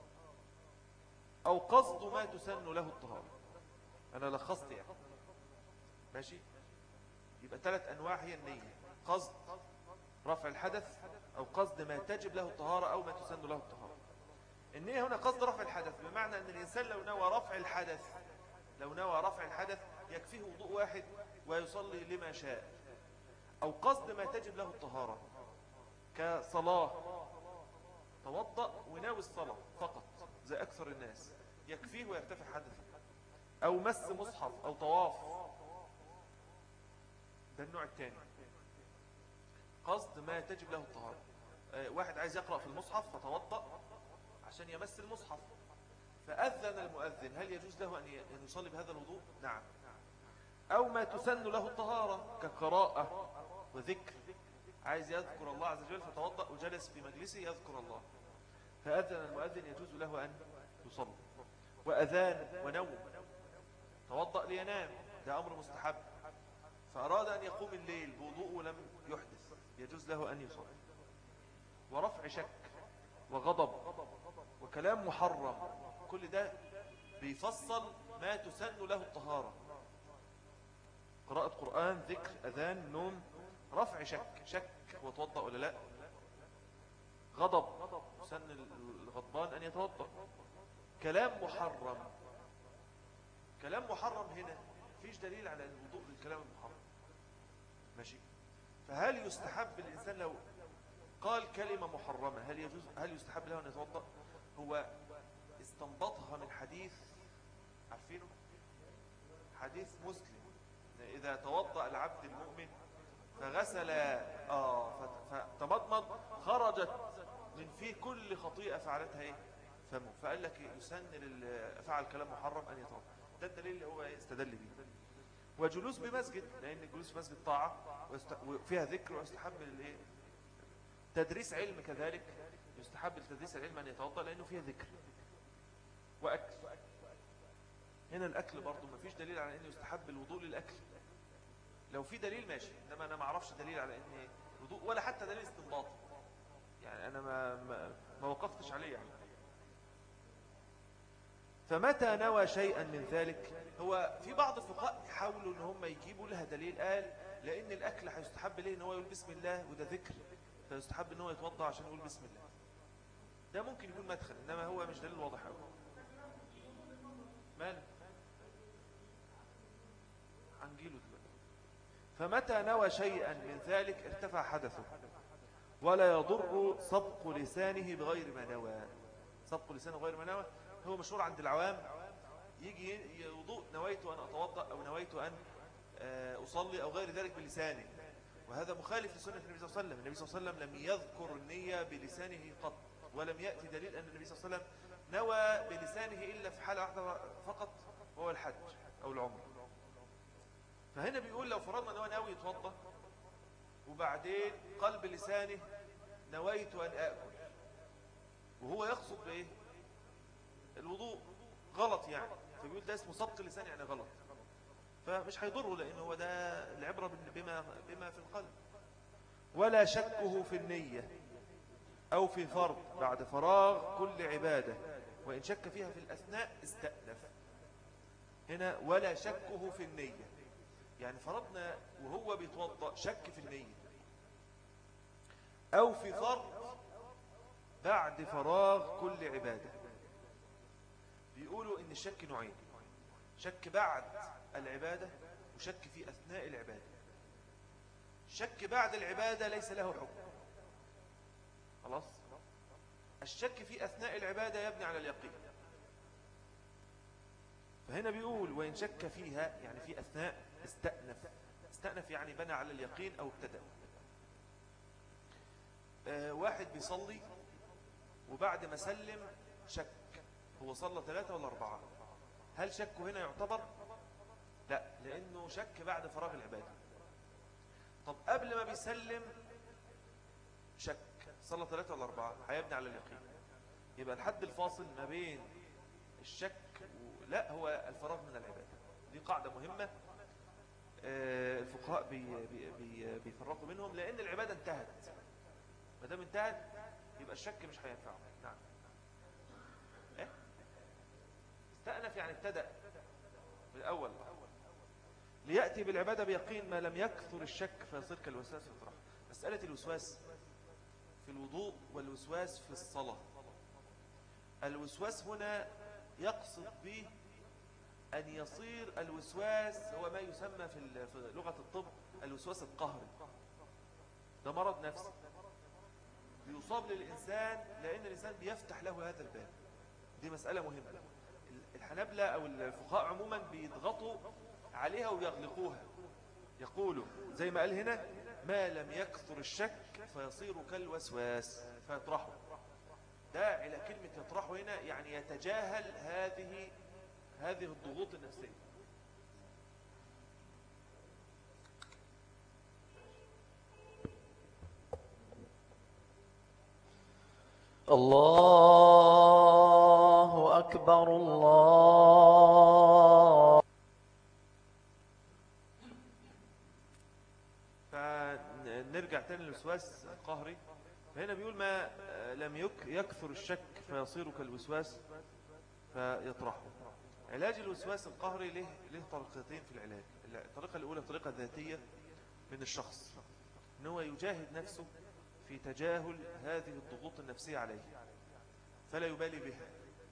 أو قصد ما تسن له الطهارة أنا لخصت يعني ماشي يبقى ثلاث أنواع هي النية قصد رفع الحدث أو قصد ما تجب له الطهارة أو ما تسن له الطهارة النية هنا قصد رفع الحدث بمعنى أن الإنسان لو نوى رفع الحدث لو نوى رفع الحدث يكفيه وضوء واحد ويصلي لما شاء أو قصد ما تجب له الطهارة كصلاة توضأ وناوي الصلاة فقط زي أكثر الناس يكفيه ويرتفع حدث أو مس مصحف أو طواف ده النوع الثاني قصد ما تجب له الطهارة آه، واحد عايز يقرأ في المصحف فتوضأ عشان يمس المصحف فأذن المؤذن هل يجوز له أن يصلي بهذا الوضوء؟ نعم أو ما تسن له الطهارة كقراءة وذكر عايز يذكر الله عز وجل فتوضأ وجلس في مجلسه يذكر الله فأذن المؤذن يجوز له أن يصلي وأذان ونوم توضأ لينام ده أمر مستحب فأراد أن يقوم الليل بوضوء لم يحدث يجوز له أن يصلي ورفع شك وغضب وكلام محرم كل ده بيفصل ما تسن له الطهارة قراءة قرآن ذكر أذان نوم رفع شك شك وتوضأ ولا لا غضب سن الغضبان أن يتوضأ كلام محرم كلام محرم هنا فيش دليل على الوضوء بالكلام المحرم ماشي فهل يستحب الإنسان لو قال كلمة محرمة هل يجوز هل يستحب له أن يتوضأ هو استنبطها من حديث عارفينه حديث مسلم إذا توضأ العبد المؤمن فغسل آه فتمضمض خرجت من فيه كل خطيئة فعلتها إيه فمه فقال لك يسن فعل كلام محرم أن يتوضأ ده الدليل اللي هو استدل به وجلوس بمسجد لأن الجلوس في مسجد طاعة وفيها ذكر ويستحب للإيه تدريس علم كذلك يستحب لتدريس العلم أن يتوضأ لأنه فيها ذكر وأكل هنا الأكل برضو ما فيش دليل على أنه يستحب الوضوء للأكل لو في دليل ماشي إنما أنا ما أعرفش دليل على أن الوضوء ولا حتى دليل استنباطي يعني أنا ما, ما, ما وقفتش عليه يعني فمتى نوى شيئا من ذلك هو في بعض الفقهاء يحاولوا ان هم يجيبوا لها دليل قال لان الاكل هيستحب ليه ان هو يقول بسم الله وده ذكر فيستحب ان هو يتوضا عشان يقول بسم الله ده ممكن يكون مدخل انما هو مش دليل واضح قوي مال هنجيله دلوقتي فمتى نوى شيئا من ذلك ارتفع حدثه ولا يضر سبق لسانه بغير ما نوى سبق لسانه بغير ما نوى هو مشهور عند العوام يجي يوضوء نويت أن أتوضأ أو نويت أن آه، أصلي أو غير ذلك بلسانه وهذا مخالف لسنة النبي صلى الله عليه وسلم النبي صلى الله عليه وسلم لم يذكر النية بلسانه قط ولم يأتي دليل أن النبي صلى الله عليه وسلم نوى بلسانه إلا في حالة واحدة فقط وهو الحج أو العمر فهنا بيقول لو فرضنا أنه ناوي يتوضأ وبعدين قلب لسانه نويت أن أأكل وهو يقصد بإيه الوضوء غلط يعني فبيقول ده اسمه سبق اللسان يعني غلط فمش هيضره لأنه هو ده العبرة بما, بما في القلب ولا شكه في النية أو في فرض بعد فراغ كل عبادة وإن شك فيها في الأثناء استأنف هنا ولا شكه في النية يعني فرضنا وهو بيتوضأ شك في النية أو في فرض بعد فراغ كل عبادة بيقولوا ان الشك نوعين شك بعد العبادة وشك في أثناء العبادة شك بعد العبادة ليس له حكم خلاص الشك في أثناء العبادة يبني على اليقين فهنا بيقول وإن شك فيها يعني في أثناء استأنف استأنف يعني بنى على اليقين أو ابتدأ آه واحد بيصلي وبعد ما سلم شك هو صلى ثلاثة ولا أربعة هل شكه هنا يعتبر لا لأنه شك بعد فراغ العبادة طب قبل ما بيسلم شك صلى ثلاثة ولا أربعة هيبني على اليقين يبقى الحد الفاصل ما بين الشك و... لا هو الفراغ من العبادة دي قاعدة مهمة آه، الفقهاء بي بي بي بيفرقوا منهم لأن العبادة انتهت ما دام انتهت يبقى الشك مش هينفعه نعم استأنف يعني ابتدأ بالأول ليأتي بالعبادة بيقين ما لم يكثر الشك فيصير كالوسواس يطرح مسألة الوسواس في الوضوء والوسواس في الصلاة الوسواس هنا يقصد به أن يصير الوسواس هو ما يسمى في لغة الطب الوسواس القهري ده مرض نفسي بيصاب للإنسان لأن الإنسان بيفتح له هذا الباب دي مسألة مهمة الحنبلة أو الفقهاء عموما بيضغطوا عليها ويغلقوها يقولوا زي ما قال هنا ما لم يكثر الشك فيصير كالوسواس فيطرحه ده على كلمة يطرحه هنا يعني يتجاهل هذه هذه الضغوط النفسية الله أكبر الله الوسواس القهري فهنا بيقول ما لم يكثر الشك فيصير كالوسواس فيطرحه علاج الوسواس القهري له, له طريقتين في العلاج الطريقة الأولى طريقة ذاتية من الشخص ان هو يجاهد نفسه في تجاهل هذه الضغوط النفسية عليه فلا يبالي بها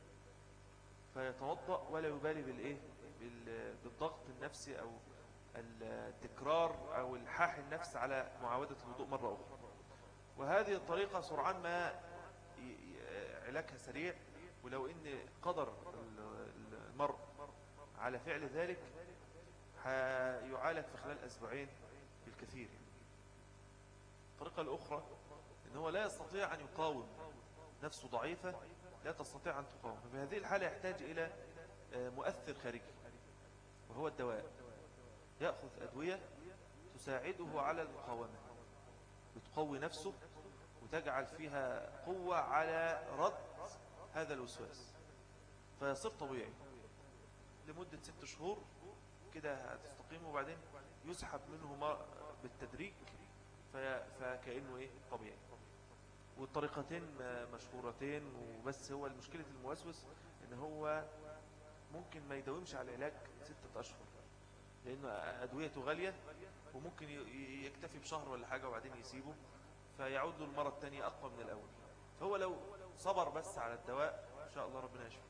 فيتوضأ ولا يبالي بالإيه بالضغط النفسي أو التكرار أو الحاح النفس على معاودة الوضوء مرة أخرى وهذه الطريقة سرعان ما علاجها سريع ولو إن قدر المرء على فعل ذلك يعالج في خلال أسبوعين بالكثير الطريقة الأخرى إن هو لا يستطيع أن يقاوم نفسه ضعيفة لا تستطيع أن تقاوم ففي هذه الحالة يحتاج إلى آه، مؤثر خارجي وهو الدواء يأخذ أدوية تساعده على المقاومة بتقوي نفسه وتجعل فيها قوة على رد هذا الوسواس فيصير طبيعي لمدة ست شهور كده هتستقيم وبعدين يسحب منه بالتدريج فكأنه إيه طبيعي والطريقتين مشهورتين وبس هو المشكلة الموسوس ان هو ممكن ما يداومش على العلاج ستة أشهر لأنه أدويته غالية وممكن يكتفي بشهر ولا حاجة وبعدين يسيبه فيعود له المرة الثانية أقوى من الأول فهو لو صبر بس على الدواء إن شاء الله ربنا يشفي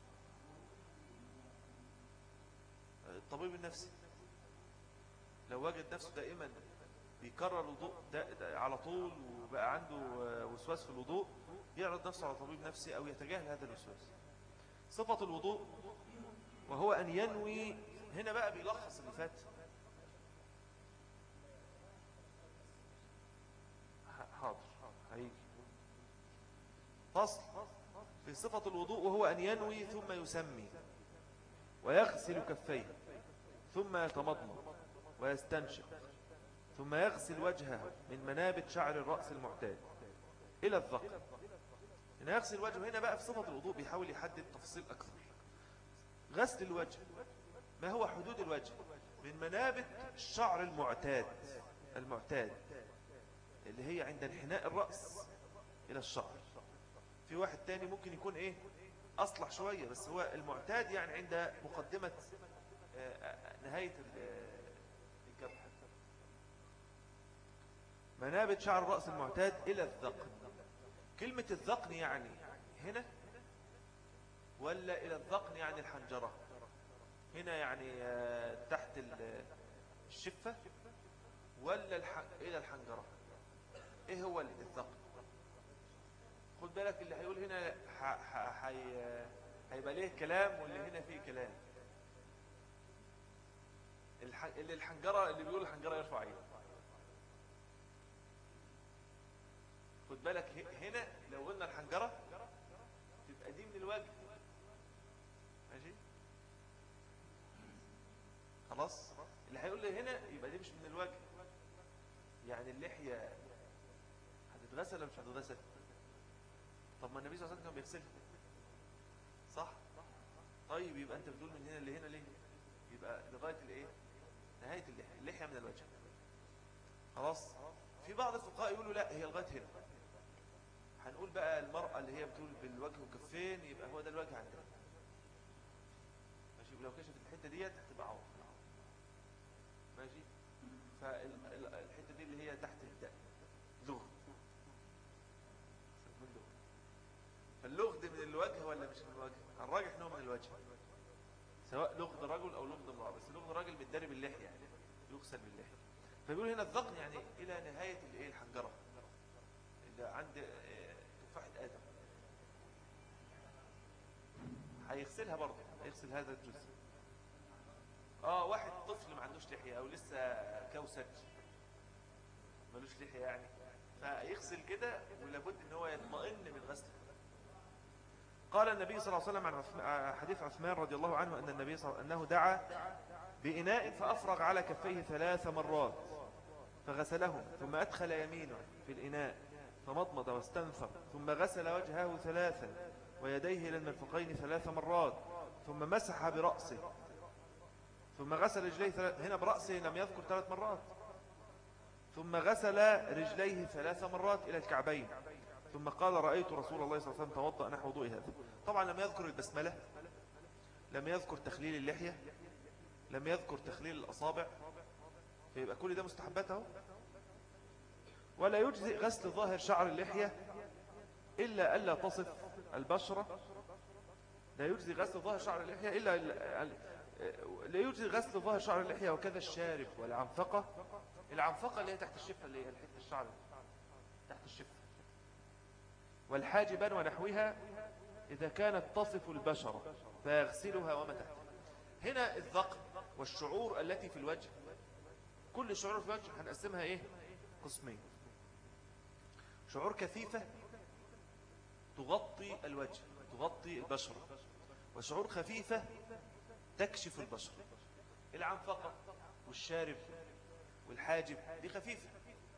الطبيب النفسي لو وجد نفسه دائما بيكرر الوضوء على طول وبقى عنده وسواس في الوضوء يعرض نفسه على طبيب نفسي أو يتجاهل هذا الوسواس صفة الوضوء وهو أن ينوي هنا بقى بيلخص اللي فات حاضر هيجي فصل في صفة الوضوء وهو أن ينوي ثم يسمي ويغسل كفيه ثم يتمضمض ويستنشق ثم يغسل وجهه من منابت شعر الرأس المعتاد إلى الذقن هنا يغسل وجهه هنا بقى في صفة الوضوء بيحاول يحدد تفصيل أكثر غسل الوجه ما هو حدود الوجه من منابت الشعر المعتاد المعتاد اللي هي عند انحناء الرأس إلى الشعر في واحد تاني ممكن يكون إيه أصلح شوية بس هو المعتاد يعني عند مقدمة آه، آه، نهاية الجبهة منابت شعر الرأس المعتاد إلى الذقن كلمة الذقن يعني هنا ولا إلى الذقن يعني الحنجرة هنا يعني آه، تحت الشفة ولا الح... إلى الحنجرة إيه هو الذقن خد بالك اللي هيقول هنا ح... ح... حي... هيبقى ليه كلام واللي هنا فيه كلام الح... اللي الحنجرة اللي بيقول الحنجرة يرفع عينه خد بالك هنا لو قلنا الحنجرة تبقى دي من الوجه ماشي خلاص اللي هيقول لي هنا يبقى دي مش من الوجه يعني اللحية هتتغسل ولا مش هتتغسل طب ما النبي صلى الله عليه وسلم كان بيغسلها صح طيب يبقى انت بتقول من هنا لهنا ليه يبقى لغاية الايه نهاية اللحية اللحية من الوجه خلاص في بعض الفقهاء يقولوا لا هي لغاية هنا هنقول بقى المرأة اللي هي بتقول بالوجه وكفين يبقى هو ده الوجه عندنا ماشي ولو كشفت الحتة ديت هتبقى عوض ماشي فالحتة دي اللي هي تحت الدق لغد فاللغد من الوجه ولا مش من الوجه الراجح انه من الوجه سواء لغد رجل او لغد امرأة بس لغد راجل بالدرب اللحية يعني يغسل باللحية فبيقول هنا الذقن يعني الى نهاية الايه الحنجرة اللي عند تفاحة آدم هيغسلها برضه هيغسل هذا الجزء اه واحد طفل ما عندوش لحية او لسه كوسج ملوش لحية يعني فيغسل كده ولابد ان هو يطمئن من غسله قال النبي صلى الله عليه وسلم عن حديث عثمان رضي الله عنه أن النبي صلى الله عليه وسلم أنه دعا بإناء فأفرغ على كفيه ثلاث مرات فغسلهم ثم أدخل يمينه في الإناء فمضمض واستنثر ثم غسل وجهه ثلاثا ويديه إلى المرفقين ثلاث مرات ثم مسح برأسه ثم غسل رجليه ثلاث هنا برأسه لم يذكر ثلاث مرات ثم غسل رجليه ثلاث مرات إلى الكعبين ثم قال رأيت رسول الله صلى الله عليه وسلم توضأ نحو وضوء هذا طبعا لم يذكر البسملة لم يذكر تخليل اللحية لم يذكر تخليل الأصابع فيبقى كل ده مستحباته ولا يجزئ غسل ظاهر شعر اللحية إلا ألا تصف البشرة لا يجزي غسل ظاهر شعر اللحية إلا لا يجزي غسل ظاهر شعر اللحية وكذا الشارب والعنفقة العنفقة اللي هي تحت الشفة اللي هي الحتة الشعر تحت الشفة والحاجبان ونحوها إذا كانت تصف البشرة فيغسلها وما تحتها هنا الذقن والشعور التي في الوجه كل شعور في الوجه هنقسمها إيه قسمين شعور كثيفة تغطي الوجه تغطي البشرة وشعور خفيفة تكشف البشرة العنفقة والشارب والحاجب دي خفيفة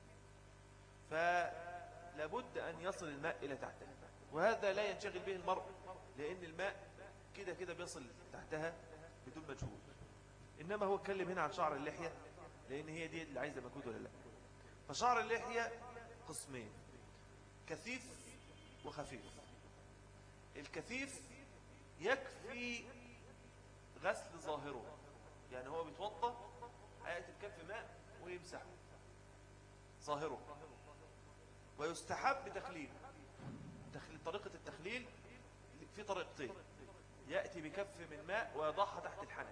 فلابد أن يصل الماء إلى تحتها وهذا لا ينشغل به المرء لأن الماء كده كده بيصل تحتها بدون مجهود إنما هو اتكلم هنا عن شعر اللحية لأن هي دي اللي عايزة مجهود ولا لا فشعر اللحية قسمين كثيف وخفيف الكثيف يكفي غسل ظاهره يعني هو بيتوضى هيأتي بكف ماء ويمسحه ظاهره ويستحب تخليل تخليل طريقة التخليل في طريقتين يأتي بكف من ماء ويضعها تحت الحنك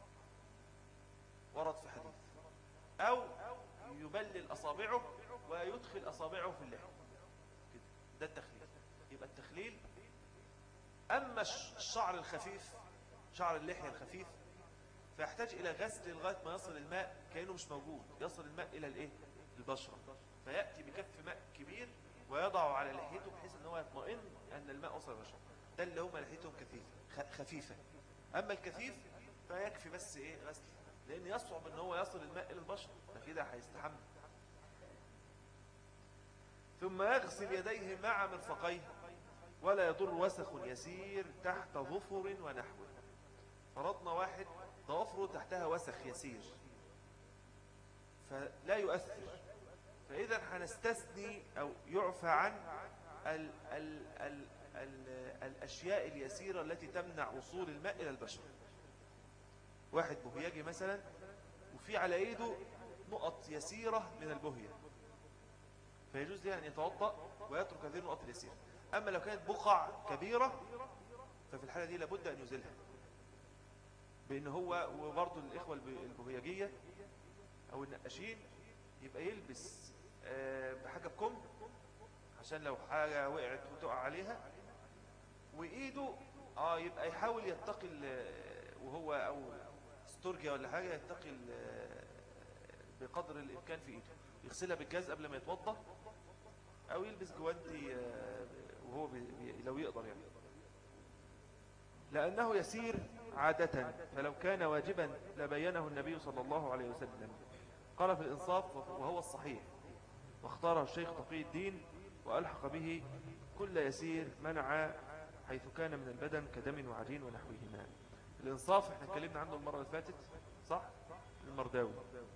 ورد في حديث أو يبلل أصابعه ويدخل أصابعه في اللحم ده التخليل يبقى التخليل أما الشعر الخفيف شعر اللحية الخفيف فيحتاج إلى غسل لغاية ما يصل الماء كأنه مش موجود يصل الماء إلى الإيه؟ البشرة فيأتي بكف ماء كبير ويضعه على لحيته بحيث أنه يطمئن أن الماء وصل البشرة ده اللي هم لحيتهم كثيفة خفيفة أما الكثيف فيكفي بس إيه غسل لأن يصعب أن هو يصل الماء إلى البشرة فكده هيستحمل ثم يغسل يديه مع مرفقيه ولا يضر وسخ يسير تحت ظفر ونحوه فرضنا واحد ضوافره تحتها وسخ يسير فلا يؤثر فإذا هنستثني أو يعفى عن ال ال ال ال الأشياء اليسيرة التي تمنع وصول الماء إلى البشر واحد بهياجي مثلا وفي على ايده نقط يسيرة من البهية فيجوز له أن يتوضأ ويترك هذه النقط اليسيرة أما لو كانت بقع كبيرة ففي الحالة دي لابد أن يزيلها بأن هو وبرضه الإخوة البهيجية أو النقاشين يبقى يلبس آه، بحاجة بكم عشان لو حاجة وقعت وتقع عليها وإيده آه يبقى يحاول يتقي وهو أو ستورجيا ولا حاجة يتقي بقدر الإمكان في إيده يغسلها بالجاز قبل ما يتوضى أو يلبس جوانتي آه، وهو لو يقدر يعني لأنه يسير عادة فلو كان واجبا لبينه النبي صلى الله عليه وسلم قال في الإنصاف وهو الصحيح واختاره الشيخ تقي الدين وألحق به كل يسير منع حيث كان من البدن كدم وعجين ونحوهما الإنصاف احنا اتكلمنا عنه المرة اللي فاتت صح؟ المرداوي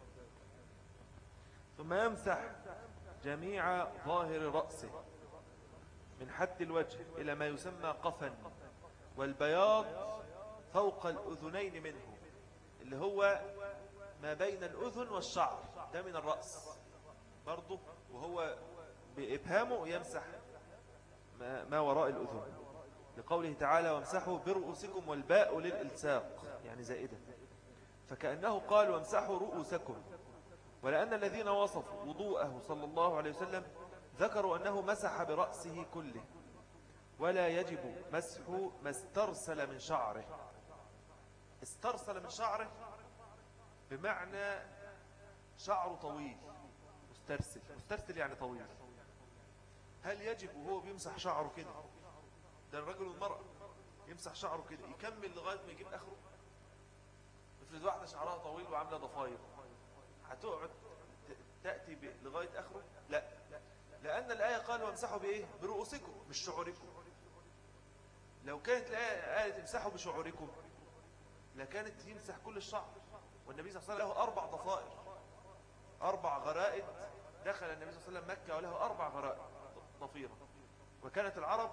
ثم يمسح جميع ظاهر رأسه من حد الوجه إلى ما يسمى قفا والبياض فوق الأذنين منه اللي هو ما بين الأذن والشعر ده من الرأس برضه وهو بإبهامه يمسح ما, ما وراء الأذن لقوله تعالى وامسحوا برؤوسكم والباء للإلساق يعني زائدة فكأنه قال وامسحوا رؤوسكم ولأن الذين وصفوا وضوءه صلى الله عليه وسلم ذكروا أنه مسح برأسه كله ولا يجب مسح ما استرسل من شعره استرسل من شعره بمعنى شعره طويل مسترسل مسترسل يعني طويل هل يجب وهو بيمسح شعره كده ده الرجل والمرأة يمسح شعره كده يكمل لغاية ما يجيب آخره افرض واحدة شعرها طويل وعاملة ضفاير هتقعد تأتي لغاية آخره لا لأن الآية قال وامسحوا بإيه برؤوسكم مش شعوركم لو كانت الآية قالت امسحوا بشعوركم لكانت يمسح كل الشعر والنبي صلى الله عليه وسلم له أربع ضفائر أربع غرائد دخل النبي صلى الله عليه وسلم مكة وله أربع غرائد ضفيرة وكانت العرب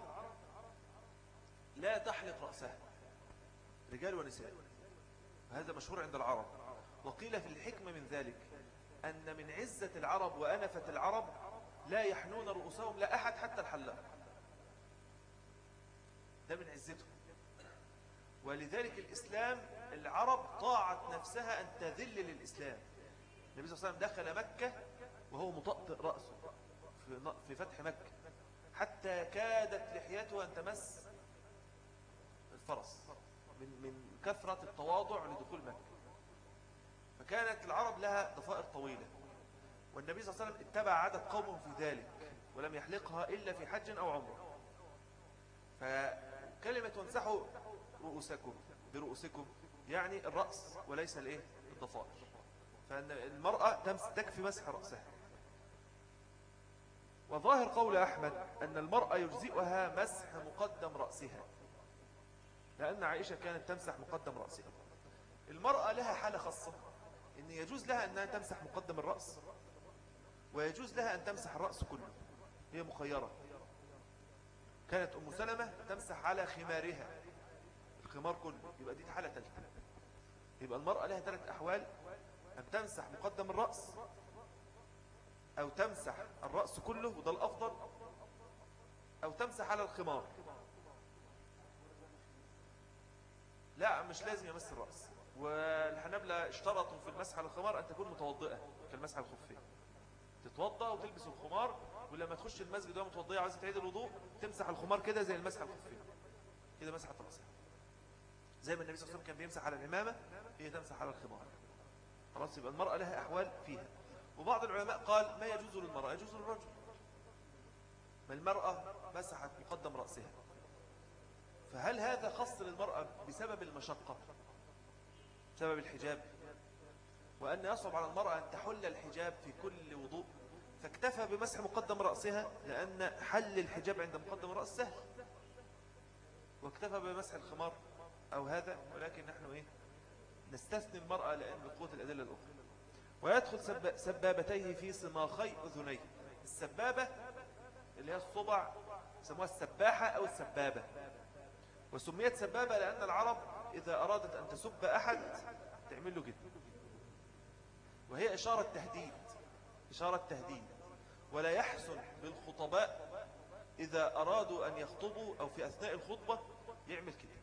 لا تحلق رأسها رجال ونساء هذا مشهور عند العرب وقيل في الحكمة من ذلك أن من عزة العرب وأنفة العرب لا يحنون رؤوسهم لا أحد حتى الحلاق ده من عزتهم ولذلك الإسلام العرب طاعت نفسها أن تذل للإسلام النبي صلى الله عليه وسلم دخل مكة وهو مطأطئ رأسه في فتح مكة حتى كادت لحيته أن تمس الفرس من من كثرة التواضع لدخول مكة فكانت العرب لها ضفائر طويلة والنبي صلى الله عليه وسلم اتبع عدد قوم في ذلك ولم يحلقها إلا في حج أو عمره فكلمة وانسحوا رؤوسكم برؤوسكم يعني الرأس وليس الايه الضفائر فأن المرأة تكفي مسح رأسها وظاهر قول أحمد أن المرأة يجزئها مسح مقدم رأسها لأن عائشة كانت تمسح مقدم رأسها المرأة لها حالة خاصة إن يجوز لها أنها تمسح مقدم الرأس ويجوز لها أن تمسح الرأس كله هي مخيرة كانت أم سلمة تمسح على خمارها الخمار كله يبقى دي حالة ثالثة يبقى المرأة لها ثلاث أحوال أن تمسح مقدم الرأس أو تمسح الرأس كله وده الأفضل أو تمسح على الخمار لا مش لازم يمس الرأس والحنابلة اشترطوا في المسح على الخمار أن تكون متوضئة كالمسح على الخفين تتوضأ وتلبس الخمار ولما تخش المسجد وهي متوضئة وعايزة تعيد الوضوء تمسح الخمار كده زي المسح على الخفين كده مسحة رأسها زي ما النبي صلى الله عليه وسلم كان بيمسح على العمامة هي تمسح على الخمار خلاص يبقى المرأة لها أحوال فيها وبعض العلماء قال ما يجوز للمرأة يجوز للرجل ما المرأة مسحت مقدم رأسها فهل هذا خاص للمرأة بسبب المشقة بسبب الحجاب وأن يصعب على المرأة أن تحل الحجاب في كل وضوء فاكتفى بمسح مقدم رأسها لأن حل الحجاب عند مقدم الرأس سهل واكتفى بمسح الخمار أو هذا ولكن نحن إيه نستثني المرأة لأن بقوة الأدلة الأخرى ويدخل سب سبابتيه في صماخي أذنيه السبابة اللي هي الصبع يسموها السباحة أو السبابة وسميت سبابة لأن العرب إذا أرادت أن تسب أحد تعمل له كده وهي إشارة تهديد إشارة تهديد ولا يحسن بالخطباء إذا أرادوا أن يخطبوا أو في أثناء الخطبة يعمل كده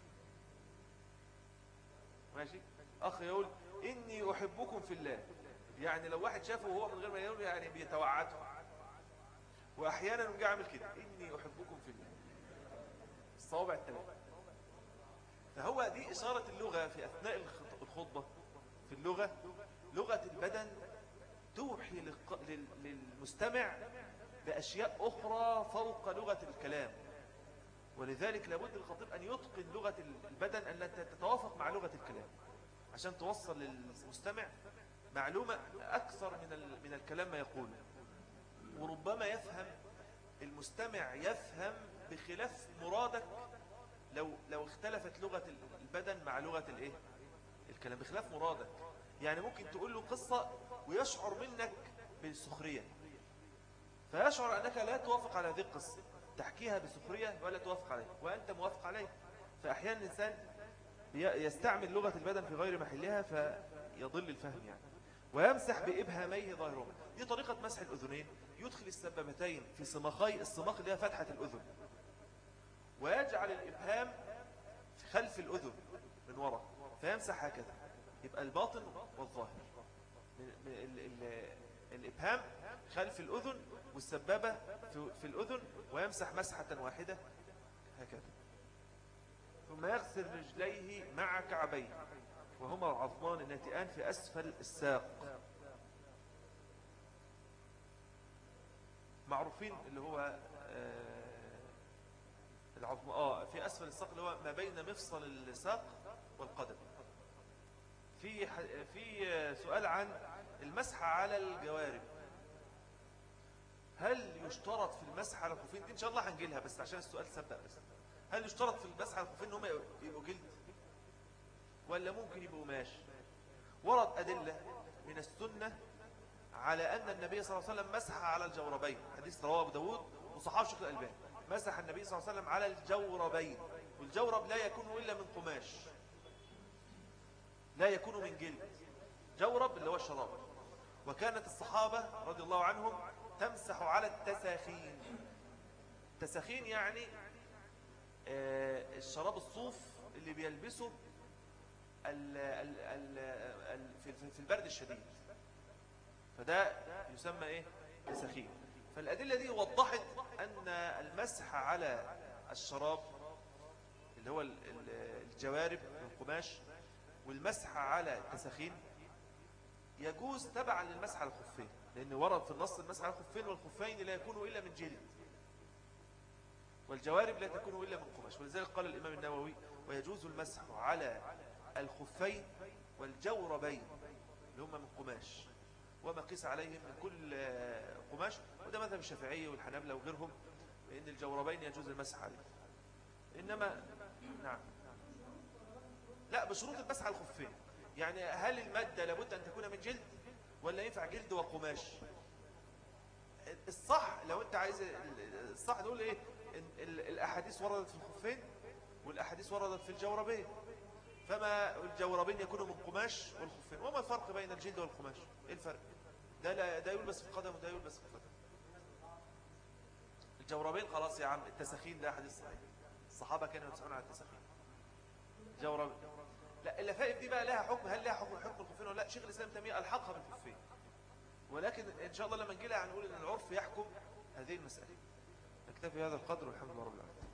ماشي أخ يقول إني أحبكم في الله يعني لو واحد شافه وهو من غير ما يقول يعني بيتوعده وأحيانا نجي عامل كده إني أحبكم في الله الصوابع الثلاثة فهو دي إشارة اللغة في أثناء الخطبة في اللغة لغة البدن توحي للمستمع بأشياء أخرى فوق لغة الكلام ولذلك لابد للخطيب أن يتقن لغة البدن أن تتوافق مع لغة الكلام عشان توصل للمستمع معلومة أكثر من من الكلام ما يقوله وربما يفهم المستمع يفهم بخلاف مرادك لو لو اختلفت لغة البدن مع لغة الايه الكلام بخلاف مرادك يعني ممكن تقول له قصة ويشعر منك بالسخرية فيشعر أنك لا توافق على هذه القصة تحكيها بسخرية ولا توافق عليه وأنت موافق عليه فأحيانا الإنسان يستعمل لغة البدن في غير محلها فيضل الفهم يعني ويمسح بإبهاميه ظاهرهما دي طريقة مسح الأذنين يدخل السبابتين في صمخي الصماخ اللي هي فتحة الأذن ويجعل الإبهام خلف الأذن من وراء فيمسح هكذا يبقى الباطن والظاهر الإبهام خلف الأذن والسبابة في الأذن ويمسح مسحة واحدة هكذا ثم يغسل رجليه مع كعبيه وهما العظمان الناتئان في أسفل الساق معروفين اللي هو آه، العظم آه في أسفل الساق اللي هو ما بين مفصل الساق والقدم في في سؤال عن المسح على الجوارب هل يشترط في المسح على الخفين دي ان شاء الله هنجي لها بس عشان السؤال سبق بس هل يشترط في المسح على الخفين ان هم يبقوا جلد ولا ممكن يبقوا قماش ورد أدلة من السنة على أن النبي صلى الله عليه وسلم مسح على الجوربين حديث رواه أبو داود وصحاب شيخ الألباني مسح النبي صلى الله عليه وسلم على الجوربين والجورب لا يكون إلا من قماش لا يكون من جلد جورب اللي هو الشراب وكانت الصحابة رضي الله عنهم تمسح على التساخين التساخين يعني آه، الشراب الصوف اللي بيلبسه في البرد الشديد فده يسمى ايه تساخين فالأدلة دي وضحت أن المسح على الشراب اللي هو الجوارب القماش والمسح على التساخين يجوز تبعا للمسح على الخفين لأن ورد في النص المسح على الخفين والخفين لا يكونوا إلا من جلد والجوارب لا تكون إلا من قماش ولذلك قال الإمام النووي ويجوز المسح على الخفين والجوربين اللي هم من قماش وما قيس عليهم من كل قماش وده مذهب الشافعية والحنابلة وغيرهم لأن الجوربين يجوز المسح عليه إنما نعم لا بشروط المسح على الخفين يعني هل المادة لابد أن تكون من جلد ولا ينفع جلد وقماش الصح لو انت عايز الصح نقول ايه الاحاديث وردت في الخفين والاحاديث وردت في الجوربين فما الجوربين يكونوا من قماش والخفين وما الفرق بين الجلد والقماش ايه الفرق ده لا ده يلبس في القدم وده يلبس في القدم الجوربين خلاص يا عم التسخين ده حديث صحيح الصحابه كانوا يتسخنون على التسخين جورب لا اللفائف دي بقى لها حكم هل لها حكم حكم الخفين ولا لا شيخ الاسلام تيميه الحقها بالخفين ولكن ان شاء الله لما نجي لها هنقول ان العرف يحكم هذه المساله نكتفي هذا القدر والحمد لله رب العالمين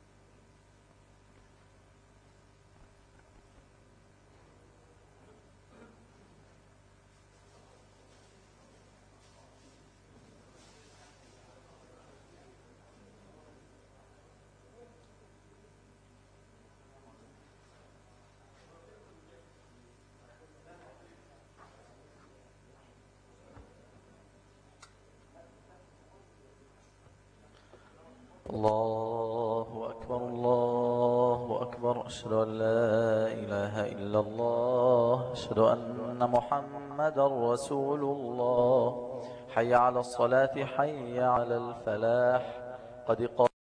الله أكبر الله أكبر أشهد أن لا إله إلا الله أشهد أن محمد رسول الله حي على الصلاة حي على الفلاح قد قال